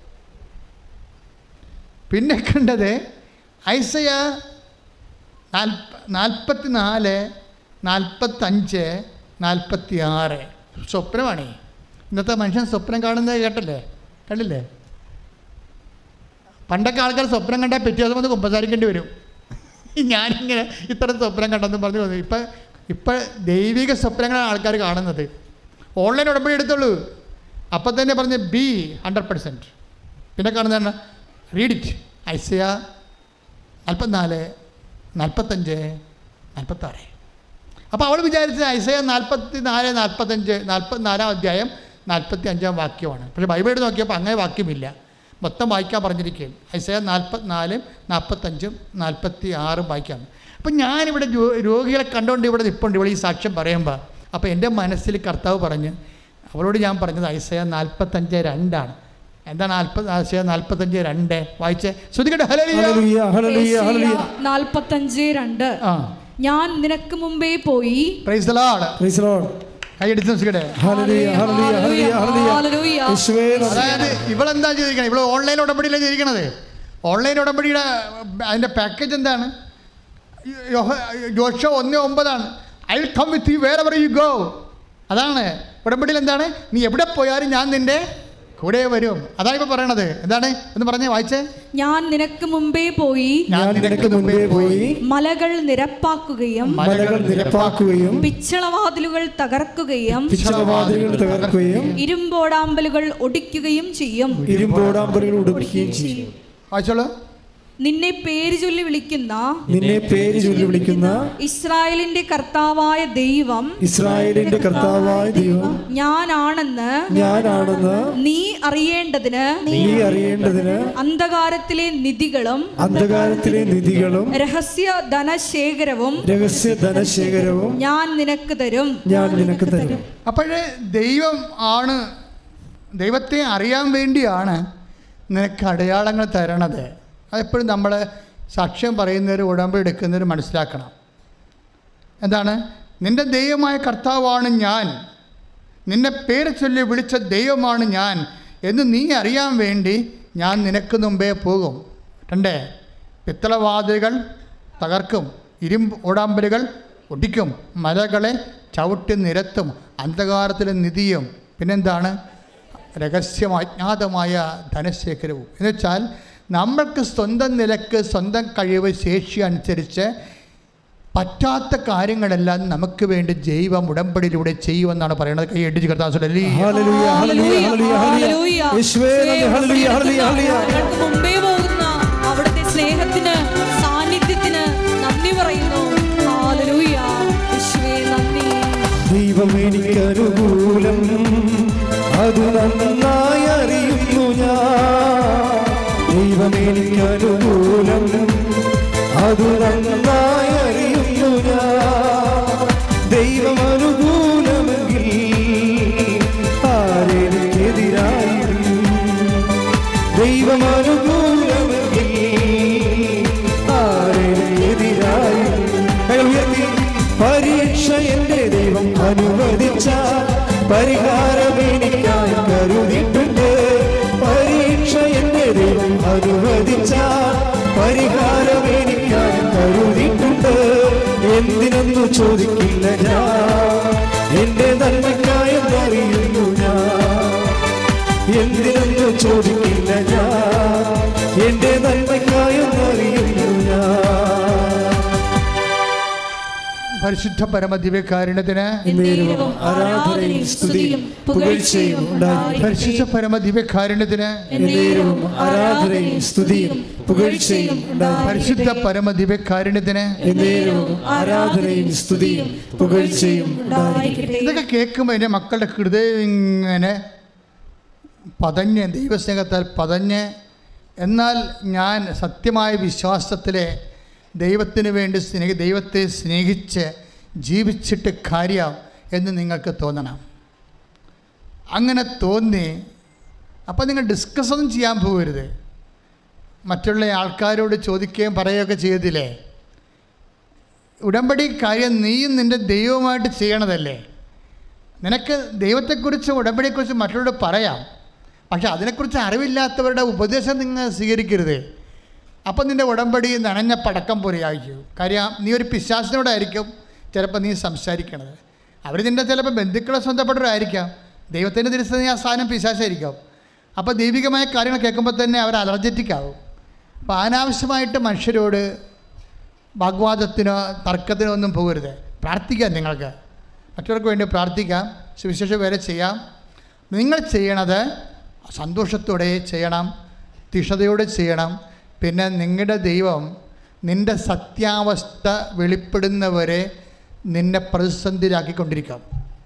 പിന്നെ കണ്ടത് ഐസയ നാൽപ്പ നാൽപ്പത്തി നാല് നാൽപ്പത്തഞ്ച് നാൽപ്പത്തി ആറ് സ്വപ്നമാണേ ഇന്നത്തെ മനുഷ്യൻ സ്വപ്നം കാണുന്നത് കേട്ടല്ലേ കണ്ടില്ലേ പണ്ടൊക്കെ ആൾക്കാർ സ്വപ്നം കണ്ടാൽ പിറ്റേ ദിവസം വന്ന് കുമ്പസാരിക്കേണ്ടി വരും ഞാനിങ്ങനെ ഇത്ര സ്വപ്നം കണ്ടെന്ന് പറഞ്ഞു വന്നു ഇപ്പം ഇപ്പം ദൈവിക സ്വപ്നങ്ങളാണ് ആൾക്കാർ കാണുന്നത് ഓൺലൈൻ ഉടമ്പടി എടുത്തുള്ളൂ അപ്പം തന്നെ പറഞ്ഞ് ബി ഹൺഡ്രഡ് പെർസെൻറ്റ് പിന്നെ കാണുന്നതാണ് റീഡ് ഇറ്റ് ഐസയ നാൽപ്പത്തിനാല് നാൽപ്പത്തഞ്ച് നാൽപ്പത്താറ് അപ്പോൾ അവൾ വിചാരിച്ചത് ഐസയ നാൽപ്പത്തി നാല് നാൽപ്പത്തഞ്ച് നാൽപ്പത്തിനാലാം അധ്യായം നാൽപ്പത്തി അഞ്ചാം വാക്യമാണ് പക്ഷേ ബൈബിൾ എടുത്ത് നോക്കിയപ്പോൾ അങ്ങനെ വാക്യമില്ല മൊത്തം വായിക്കാൻ പറഞ്ഞിരിക്കുകയും ഐസയ നാൽപ്പത്തിനാലും നാൽപ്പത്തഞ്ചും നാൽപ്പത്തി ആറും വായിക്കാം അപ്പം ഞാനിവിടെ ജോ- രോഗികളെ കണ്ടുകൊണ്ട് ഇവിടെ നിൽപ്പുണ്ട് ഇവിടെ ഈ സാക്ഷ്യം പറയുമ്പോൾ അപ്പോൾ എൻ്റെ മനസ്സിൽ കർത്താവ് പറഞ്ഞ് അവളോട് ഞാൻ പറഞ്ഞത് ഐസയ നാൽപ്പത്തഞ്ച് രണ്ടാണ് എന്താണ് നാൽപ്പത് ഐസയ നാൽപ്പത്തഞ്ച് രണ്ട് വായിച്ചേ ശ്രുതികട്ടെ ഹലോ ഹല്ലേലൂയ ഹല്ലേലൂയ ഹല്ലേലൂയ നാൽപ്പത്തഞ്ച് രണ്ട് ആ ഞാൻ നിനക്ക് മുമ്പേ പോയി പ്രൈസ് ദലാഡ് പ്രൈസ് ലോർഡ് കൈ എടുത്ത് ശ്രുതികട്ടെ ഹല്ലേലൂയ ഹല്ലേലൂയ ഹല്ലേലൂയ ഹല്ലേലൂയ ഹല്ലേലൂയ. യേശുവേ നന്ദി. അതായത് ഇവളെന്താ ചെയ്തിരിക്കണത് ഇവൾ ഓൺലൈൻ ഉടമ്പടിയിലാണ് ചെയ്തിരിക്കണത് ഓൺലൈൻ ഉടമ്പടിയുടെ അതിൻ്റെ പാക്കേജ് എന്താണ് ജോഷ ഒന്ന് ഒമ്പതാണ് I will come with you wherever you go അതാണ് ഉടമ്പടിയിൽ എന്താണ് നീ എവിടെ പോയാലും ഞാൻ നിൻ്റെ കൂടെ വരും അതാണ് ഇപ്പോൾ പറയണത് എന്താണ് എന്ന് പറഞ്ഞേ വായിച്ചേ ഞാൻ നിനക്ക് മുമ്പേ പോയി ഞാൻ നിനക്ക് മുൻപേ പോയി മലകൾ നിരപ്പാക്കുകയും മലകൾ നിരപ്പാക്കുകയും പിച്ചളവാതിലുകൾ തകർക്കുകയും പിച്ചളവാതിലുകൾ തകർക്കുകയും ഇരുമ്പോടാമ്പലുകൾ ഒടിക്കുകയും ചെയ്യും ഇരുമ്പോടാമ്പലുകൾ ഉടുപ്പിക്കുകയും ചെയ്യും വായിച്ചോളൂ നിന്നെ പേര് ചൊല്ലി വിളിക്കുന്ന നിന്നെ പേര് ചൊല്ലി വിളിക്കുന്ന ഇസ്രായേലിന്റെ കർത്താവായ ദൈവം ഇസ്രായേലിന്റെ കർത്താവായ ദൈവം ഞാനാണെന്ന് ഞാനാണെന്ന് നീ അറിയേണ്ടതിന് നീ അറിയേണ്ടതിന് അന്ധകാരത്തിലെ നിധികളും അന്ധകാരത്തിലെ നിധികളും രഹസ്യ ധനശേഖരവും രഹസ്യ ധനശേഖരവും ഞാൻ നിനക്ക് തരും ഞാൻ നിനക്ക് തരും അപ്പോഴേ ദൈവം ആണ് ദൈവത്തെ അറിയാൻ വേണ്ടിയാണ് നിനക്ക് അടയാളങ്ങൾ തരണത് അതെപ്പോഴും നമ്മൾ സാക്ഷ്യം പറയുന്നവർ ഉടമ്പടി എടുക്കുന്നവർ മനസ്സിലാക്കണം എന്താണ് നിൻ്റെ ദൈവമായ കർത്താവാണ് ഞാൻ നിന്നെ പേര് ചൊല്ലി വിളിച്ച ദൈവമാണ് ഞാൻ എന്ന് നീ അറിയാൻ വേണ്ടി ഞാൻ നിനക്ക് മുമ്പേ പോകും രണ്ടേ പിത്തളവാതിലുകൾ തകർക്കും ഇരുമ്പ് ഓടാമ്പലുകൾ ഒടിക്കും മലകളെ ചവിട്ടി നിരത്തും അന്ധകാരത്തിലെ നിധിയും പിന്നെന്താണ് രഹസ്യം അജ്ഞാതമായ ധനശേഖരവും എന്ന് വെച്ചാൽ നമ്മൾക്ക് സ്വന്തം നിലക്ക് സ്വന്തം കഴിവ് ശേഷി അനുസരിച്ച് പറ്റാത്ത കാര്യങ്ങളെല്ലാം നമുക്ക് വേണ്ടി ജൈവം ഉടമ്പടിയിലൂടെ ചെയ്യുമെന്നാണ് പറയുന്നത് കൈ എഡിച്ച് കർത്താസുലി ഹല്ലേലൂയ ഹല്ലേലൂയ ഹല്ലേലൂയ ഹല്ലേലൂയ യേശുവേ നന്ദി ഹല്ലേലൂയ ഹല്ലേലൂയ ഹല്ലേലൂയ ഞങ്ങൾക്ക് മുമ്പേ പോകുന്ന അവിടുത്തെ സ്നേഹത്തിന് സാന്നിധ്യത്തിന് നന്ദി പറയുന്നു ഹാലലൂയ യേശുവേ നന്ദി ദൈവം എനിക്ക് അനുകൂലം അത് നന്നായി അറിയുന്നു ഞാൻ ദൈവം എനിക്ക് അനുകൂലം അത് നന്നായി അറിയുന്നു ഞാൻ ദൈവം അനുകൂലമെങ്കിൽ ആരെനിക്കെതിരായി ദൈവം അനുകൂലമെങ്കിൽ ആരെതിരായി കൈ ഉയർത്തി പരീക്ഷ എന്റെ ദൈവം അനുവദിച്ച പരിഹാരം എനിക്കായി കരുതിയിട്ടുണ്ട് പരീക്ഷ എന്റെ ദൈവം അനുവദിച്ച പരിഹാരം എനിക്കായി കരുതിയിട്ടുണ്ട് എന്തിനൊന്നു ചോദിക്കില്ല ഞാൻ എന്റെ നന്മയ്ക്കായെന്നറിയുന്നു ഞാൻ എന്തിനൊന്നു ചോദിക്കില്ല ഞാൻ എന്റെ നന്മയ്ക്കായെന്നറിയുന്നു ഞാൻ പരിശുദ്ധ പരമദിവ്യകാരുണ്യത്തിന് എന്നേരവും ആരാധനയും സ്തുതിയും പുകഴ്ചയും ഉണ്ടായിരിക്കട്ടെ. പരിശുദ്ധ പരമദിവ്യകാരുണ്യത്തിന് എന്നേരവും ആരാധനയും സ്തുതിയും പുകഴ്ചയും ഉണ്ടായിരിക്കട്ടെ. പരിശുദ്ധ പരമദിവ്യകാരുണ്യത്തിന് എന്നേരവും ആരാധനയും സ്തുതിയും പുകഴ്ചയും ഉണ്ടായിരിക്കട്ടെ. ഇതൊക്കെ കേൾക്കുമ്പോൾ എൻ്റെ മക്കളുടെ ഹൃദയം ഇങ്ങനെ പതഞ്ഞ് ദൈവസ്നേഹത്താൽ പതഞ്ഞ് എന്നാൽ ഞാൻ സത്യമായ വിശ്വാസത്തിലെ ദൈവത്തിന് വേണ്ടി സ്നേഹി ദൈവത്തെ സ്നേഹിച്ച് ജീവിച്ചിട്ട് കാര്യം എന്ന് നിങ്ങൾക്ക് തോന്നണം അങ്ങനെ തോന്നി അപ്പോൾ നിങ്ങൾ ഡിസ്കസ് ഒന്നും ചെയ്യാൻ പോകരുത് മറ്റുള്ള ആൾക്കാരോട് ചോദിക്കുകയും പറയുകയൊക്കെ ചെയ്തില്ലേ ഉടമ്പടി കാര്യം നീയും നിൻ്റെ ദൈവവുമായിട്ട് ചെയ്യണതല്ലേ നിനക്ക് ദൈവത്തെക്കുറിച്ച് ഉടമ്പടിയെക്കുറിച്ച് മറ്റുള്ളവരോട് പറയാം പക്ഷെ അതിനെക്കുറിച്ച് അറിവില്ലാത്തവരുടെ ഉപദേശം നിങ്ങൾ സ്വീകരിക്കരുത് അപ്പം നിൻ്റെ ഉടമ്പടി നനഞ്ഞ പടക്കം പോലെയായിരിക്കും കാര്യം നീ ഒരു പിശാസിനോടായിരിക്കും ചിലപ്പോൾ നീ സംസാരിക്കണത് അവർ നിൻ്റെ ചിലപ്പോൾ ബന്ധുക്കളെ സ്വന്തപ്പെട്ടവരായിരിക്കാം ദൈവത്തിൻ്റെ തിരിച്ച് നീ ആ സാധനം പിശാസായിരിക്കും അപ്പോൾ ദൈവികമായ കാര്യങ്ങൾ കേൾക്കുമ്പോൾ തന്നെ അവർ അലർജറ്റിക് ആവും അപ്പോൾ അനാവശ്യമായിട്ട് മനുഷ്യരോട് വാഗ്വാദത്തിനോ തർക്കത്തിനോ ഒന്നും പോകരുത് പ്രാർത്ഥിക്കാം നിങ്ങൾക്ക് മറ്റവർക്ക് വേണ്ടി പ്രാർത്ഥിക്കാം സുവിശേഷം വരെ ചെയ്യാം നിങ്ങൾ ചെയ്യണത് സന്തോഷത്തോടെ ചെയ്യണം തിഷതയോടെ ചെയ്യണം പിന്നെ നിങ്ങളുടെ ദൈവം നിൻ്റെ സത്യാവസ്ഥ വെളിപ്പെടുന്നവരെ നിന്നെ പ്രതിസന്ധിയിലാക്കിക്കൊണ്ടിരിക്കാം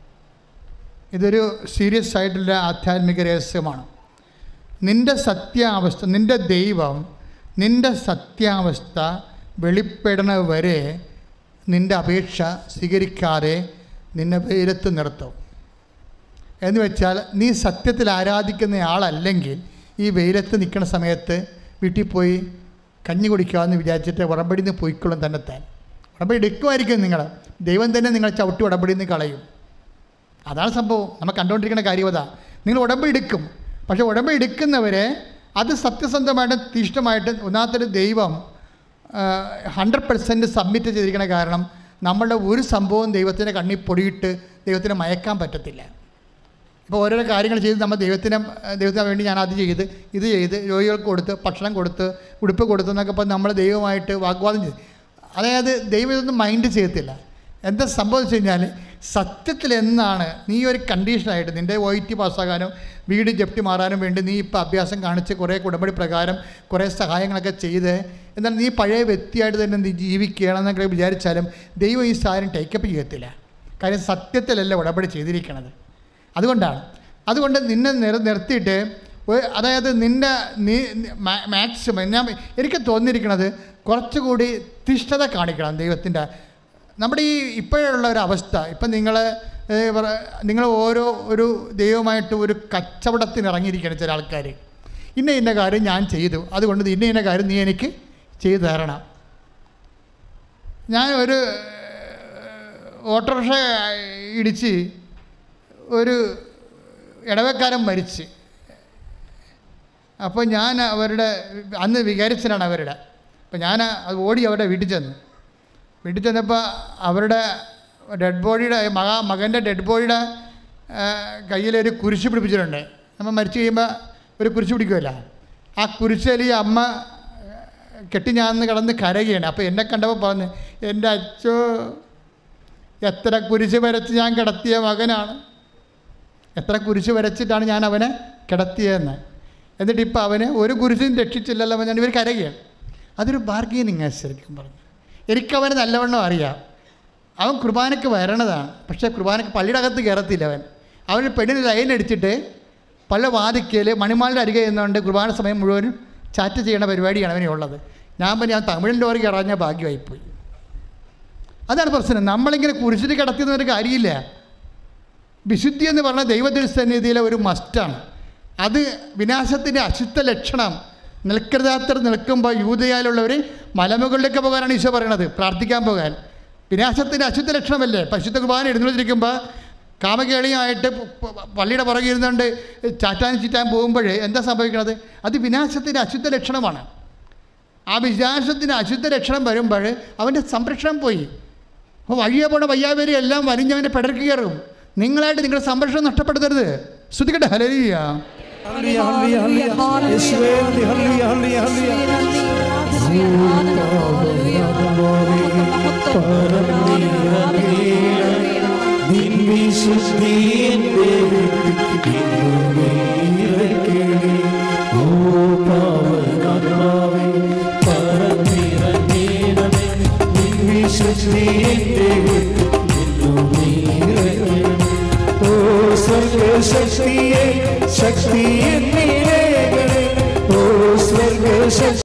ഇതൊരു സീരിയസ് ആയിട്ടുള്ള ആധ്യാത്മിക രഹസ്യമാണ് നിൻ്റെ സത്യാവസ്ഥ നിൻ്റെ ദൈവം നിൻ്റെ സത്യാവസ്ഥ വെളിപ്പെടണ വരെ നിൻ്റെ അപേക്ഷ സ്വീകരിക്കാതെ നിന്നെ വെയിലത്ത് നിർത്തും എന്ന് വെച്ചാൽ നീ സത്യത്തിൽ ആരാധിക്കുന്ന ആളല്ലെങ്കിൽ ഈ വെയിലത്ത് നിൽക്കുന്ന സമയത്ത് വീട്ടിൽ പോയി കഞ്ഞി കുടിക്കാമെന്ന് വിചാരിച്ചിട്ട് ഉടമ്പടി നിന്ന് പോയിക്കൊള്ളും തന്നെ താൻ ഉടമ്പടി എടുക്കുമായിരിക്കും നിങ്ങൾ ദൈവം തന്നെ നിങ്ങളെ ചവിട്ടി ഉടമ്പടി നിന്ന് കളയും അതാണ് സംഭവം നമ്മൾ കണ്ടുകൊണ്ടിരിക്കുന്ന കാര്യം അതാ നിങ്ങൾ ഉടമ്പ് എടുക്കും പക്ഷേ ഉടമ്പ് എടുക്കുന്നവരെ അത് സത്യസന്ധമായിട്ട് തീഷ്ണമായിട്ട് ഒന്നാമത്തെ ദൈവം ഹൺഡ്രഡ് പെർസെൻറ്റ് സബ്മിറ്റ് ചെയ്തിരിക്കുന്ന കാരണം നമ്മളുടെ ഒരു സംഭവം ദൈവത്തിൻ്റെ കണ്ണിൽ പൊടിയിട്ട് ദൈവത്തിനെ മയക്കാൻ പറ്റത്തില്ല ഇപ്പോൾ ഓരോരോ കാര്യങ്ങൾ ചെയ്ത് നമ്മൾ ദൈവത്തിന് ദൈവത്തിന് വേണ്ടി ഞാൻ അത് ചെയ്ത് ഇത് ചെയ്ത് രോഗികൾക്ക് കൊടുത്ത് ഭക്ഷണം കൊടുത്ത് ഉടുപ്പ് കൊടുത്ത് എന്നൊക്കെ പറഞ്ഞ് നമ്മൾ ദൈവമായിട്ട് വാഗ്വാദം ചെയ്ത് അതായത് ദൈവം ഇതൊന്നും മൈൻഡ് ചെയ്യത്തില്ല എന്താ സംഭവം വെച്ച് കഴിഞ്ഞാൽ സത്യത്തിൽ എന്നാണ് നീ ഒരു കണ്ടീഷനായിട്ട് നിൻ്റെ ഒ ടി പാസ്സാകാനും വീട് ജപ്തി മാറാനും വേണ്ടി നീ ഇപ്പോൾ അഭ്യാസം കാണിച്ച് കുറേ കുടമ്പടി പ്രകാരം കുറേ സഹായങ്ങളൊക്കെ ചെയ്ത് എന്നാൽ നീ പഴയ വ്യക്തിയായിട്ട് തന്നെ നീ ജീവിക്കുകയാണെന്നൊക്കെ വിചാരിച്ചാലും ദൈവം ഈ സാധനം ടേക്കപ്പ് ചെയ്യത്തില്ല കാര്യം സത്യത്തിലല്ല ഉടമ്പടി ചെയ്തിരിക്കണത് അതുകൊണ്ടാണ് അതുകൊണ്ട് നിന്നെ നിർ നിർത്തിയിട്ട് ഒ- അതായത് നിൻ്റെ നീ മാക്സിമം ഞാൻ എനിക്ക് തോന്നിയിരിക്കുന്നത് കുറച്ചുകൂടി തിഷ്ഠത കാണിക്കണം ദൈവത്തിൻ്റെ നമ്മുടെ ഈ ഇപ്പോഴുള്ള ഒരു അവസ്ഥ ഇപ്പം നിങ്ങൾ നിങ്ങൾ ഓരോ ഒരു ദൈവമായിട്ട് ഒരു കച്ചവടത്തിന് ഇറങ്ങിയിരിക്കുകയാണ് ചില ആൾക്കാർ ഇന്ന ഇന്ന കാര്യം ഞാൻ ചെയ്തു അതുകൊണ്ട് ഇന്ന ഇന്ന കാര്യം നീ എനിക്ക് ചെയ്തു തരണം ഞാൻ ഒരു ഓട്ടോറിക്ഷ ഇടിച്ച് ഒരു ഇടവക്കാരൻ മരിച്ച് അപ്പോൾ ഞാൻ അവരുടെ അന്ന് വികാരിച്ചനാണ് അവരുടെ അപ്പോൾ ഞാൻ അത് ഓടി അവരുടെ വീട്ടിൽ ചെന്നു വീട്ടിൽ ചെന്നപ്പോൾ അവരുടെ ഡെഡ് ബോഡിയുടെ മക മകൻ്റെ ഡെഡ് ബോഡിയുടെ കയ്യിലൊരു കുരിശ് പിടിപ്പിച്ചിട്ടുണ്ട് നമ്മൾ മരിച്ചു കഴിയുമ്പോൾ ഒരു കുരിശ് പിടിക്കുമല്ല ആ കുരിശിൽ ഈ അമ്മ കെട്ടി ഞാൻ കിടന്ന് കരയുകയാണ് അപ്പോൾ എന്നെ കണ്ടപ്പോൾ പറഞ്ഞു എൻ്റെ അച്ഛോ എത്ര കുരിശ് വരച്ച് ഞാൻ കിടത്തിയ മകനാണ് എത്ര കുരിശ് വരച്ചിട്ടാണ് ഞാൻ അവനെ കിടത്തിയതെന്ന് എന്നിട്ട് ഇപ്പോൾ അവന് ഒരു കുരിശും രക്ഷിച്ചില്ലല്ലോ എന്ന് ഞാൻ ഇവർ കരയുകയാണ് അതൊരു ബാർഗെയിനിങ് ശരിക്കും പറഞ്ഞു എനിക്കവന് നല്ലവണ്ണം അറിയാം അവൻ കുർബാനയ്ക്ക് വരണതാണ് പക്ഷേ കുർബാനയ്ക്ക് പള്ളിയുടെ അകത്ത് കയറത്തില്ല അവൻ അവൻ പെണ്ണിന് ലൈൻ അടിച്ചിട്ട് പല വാതിക്കൽ മണിമാലിൻ്റെ അരികെ നിന്നുകൊണ്ട് കുർബാന സമയം മുഴുവനും ചാറ്റ് ചെയ്യണ പരിപാടിയാണ് അവനെ ഉള്ളത് ഞാൻ പറഞ്ഞു ഞാൻ തമിഴിൻ്റെ ഓർക്ക് ഇറങ്ങിയ ഭാഗ്യമായിപ്പോയി അതാണ് പ്രശ്നം നമ്മളിങ്ങനെ കുരിശിൽ കിടത്തിയെന്ന് ഒരു കാര്യമില്ല വിശുദ്ധി എന്ന് പറഞ്ഞാൽ ദൈവത്തിന് സന്നിധിയിലെ ഒരു മസ്റ്റാണ് അത് വിനാശത്തിൻ്റെ അശുദ്ധ ലക്ഷണം നിൽക്കരുതാത്തർ നിൽക്കുമ്പോൾ യൂതയാലുള്ളവർ മലമുകളിലേക്ക് പോകാനാണ് ഈശോ പറയണത് പ്രാർത്ഥിക്കാൻ പോകാൻ വിനാശത്തിൻ്റെ അശുദ്ധ ലക്ഷണമല്ലേ പരിശുദ്ധ കുർബാന എഴുന്നള്ളിരിക്കുമ്പോൾ കാമകേളിയായിട്ട് പ- പ- പള്ളിയുടെ പുറകെ ഇരുന്നുകൊണ്ട് ചാറ്റാൻ ചീറ്റാൻ പോകുമ്പോൾ എന്താ സംഭവിക്കുന്നത് അത് വിനാശത്തിൻ്റെ അശുദ്ധ ലക്ഷണമാണ് ആ വിനാശത്തിന് അശുദ്ധ ലക്ഷണം വരുമ്പോൾ അവൻ്റെ സംരക്ഷണം പോയി അപ്പോൾ വഴിയെ പോണ വയ്യാവേരി എല്ലാം വലിഞ്ഞവൻ്റെ പിടർക്ക് കയറും നിങ്ങളായിട്ട് നിങ്ങളുടെ സംരക്ഷണം നഷ്ടപ്പെടുത്തരുത് ശ്രുതിക്കട്ടെ ഹലരിയ ഹല്ലേലൂയ, ഹല്ലേലൂയ, ഹല്ലേലൂയ. യേശുവേ നന്ദി, ഹല്ലേലൂയ, ഹല്ലേലൂയ, ഹല്ലേലൂയ. നിൻ വിശുദ്ധിയുടെ നിറയ്ക്കണേ. ഓ പാവനാത്മാവേ, പറന്നിറങ്ങണമേ. നിൻ വിശുദ്ധിയുടെ നിറയ്ക്കണേ. ഓ സ്വർഗശക്തിയെ ശക്തിയെ നീരേകണേ ഓ സ്വർഗശക്തി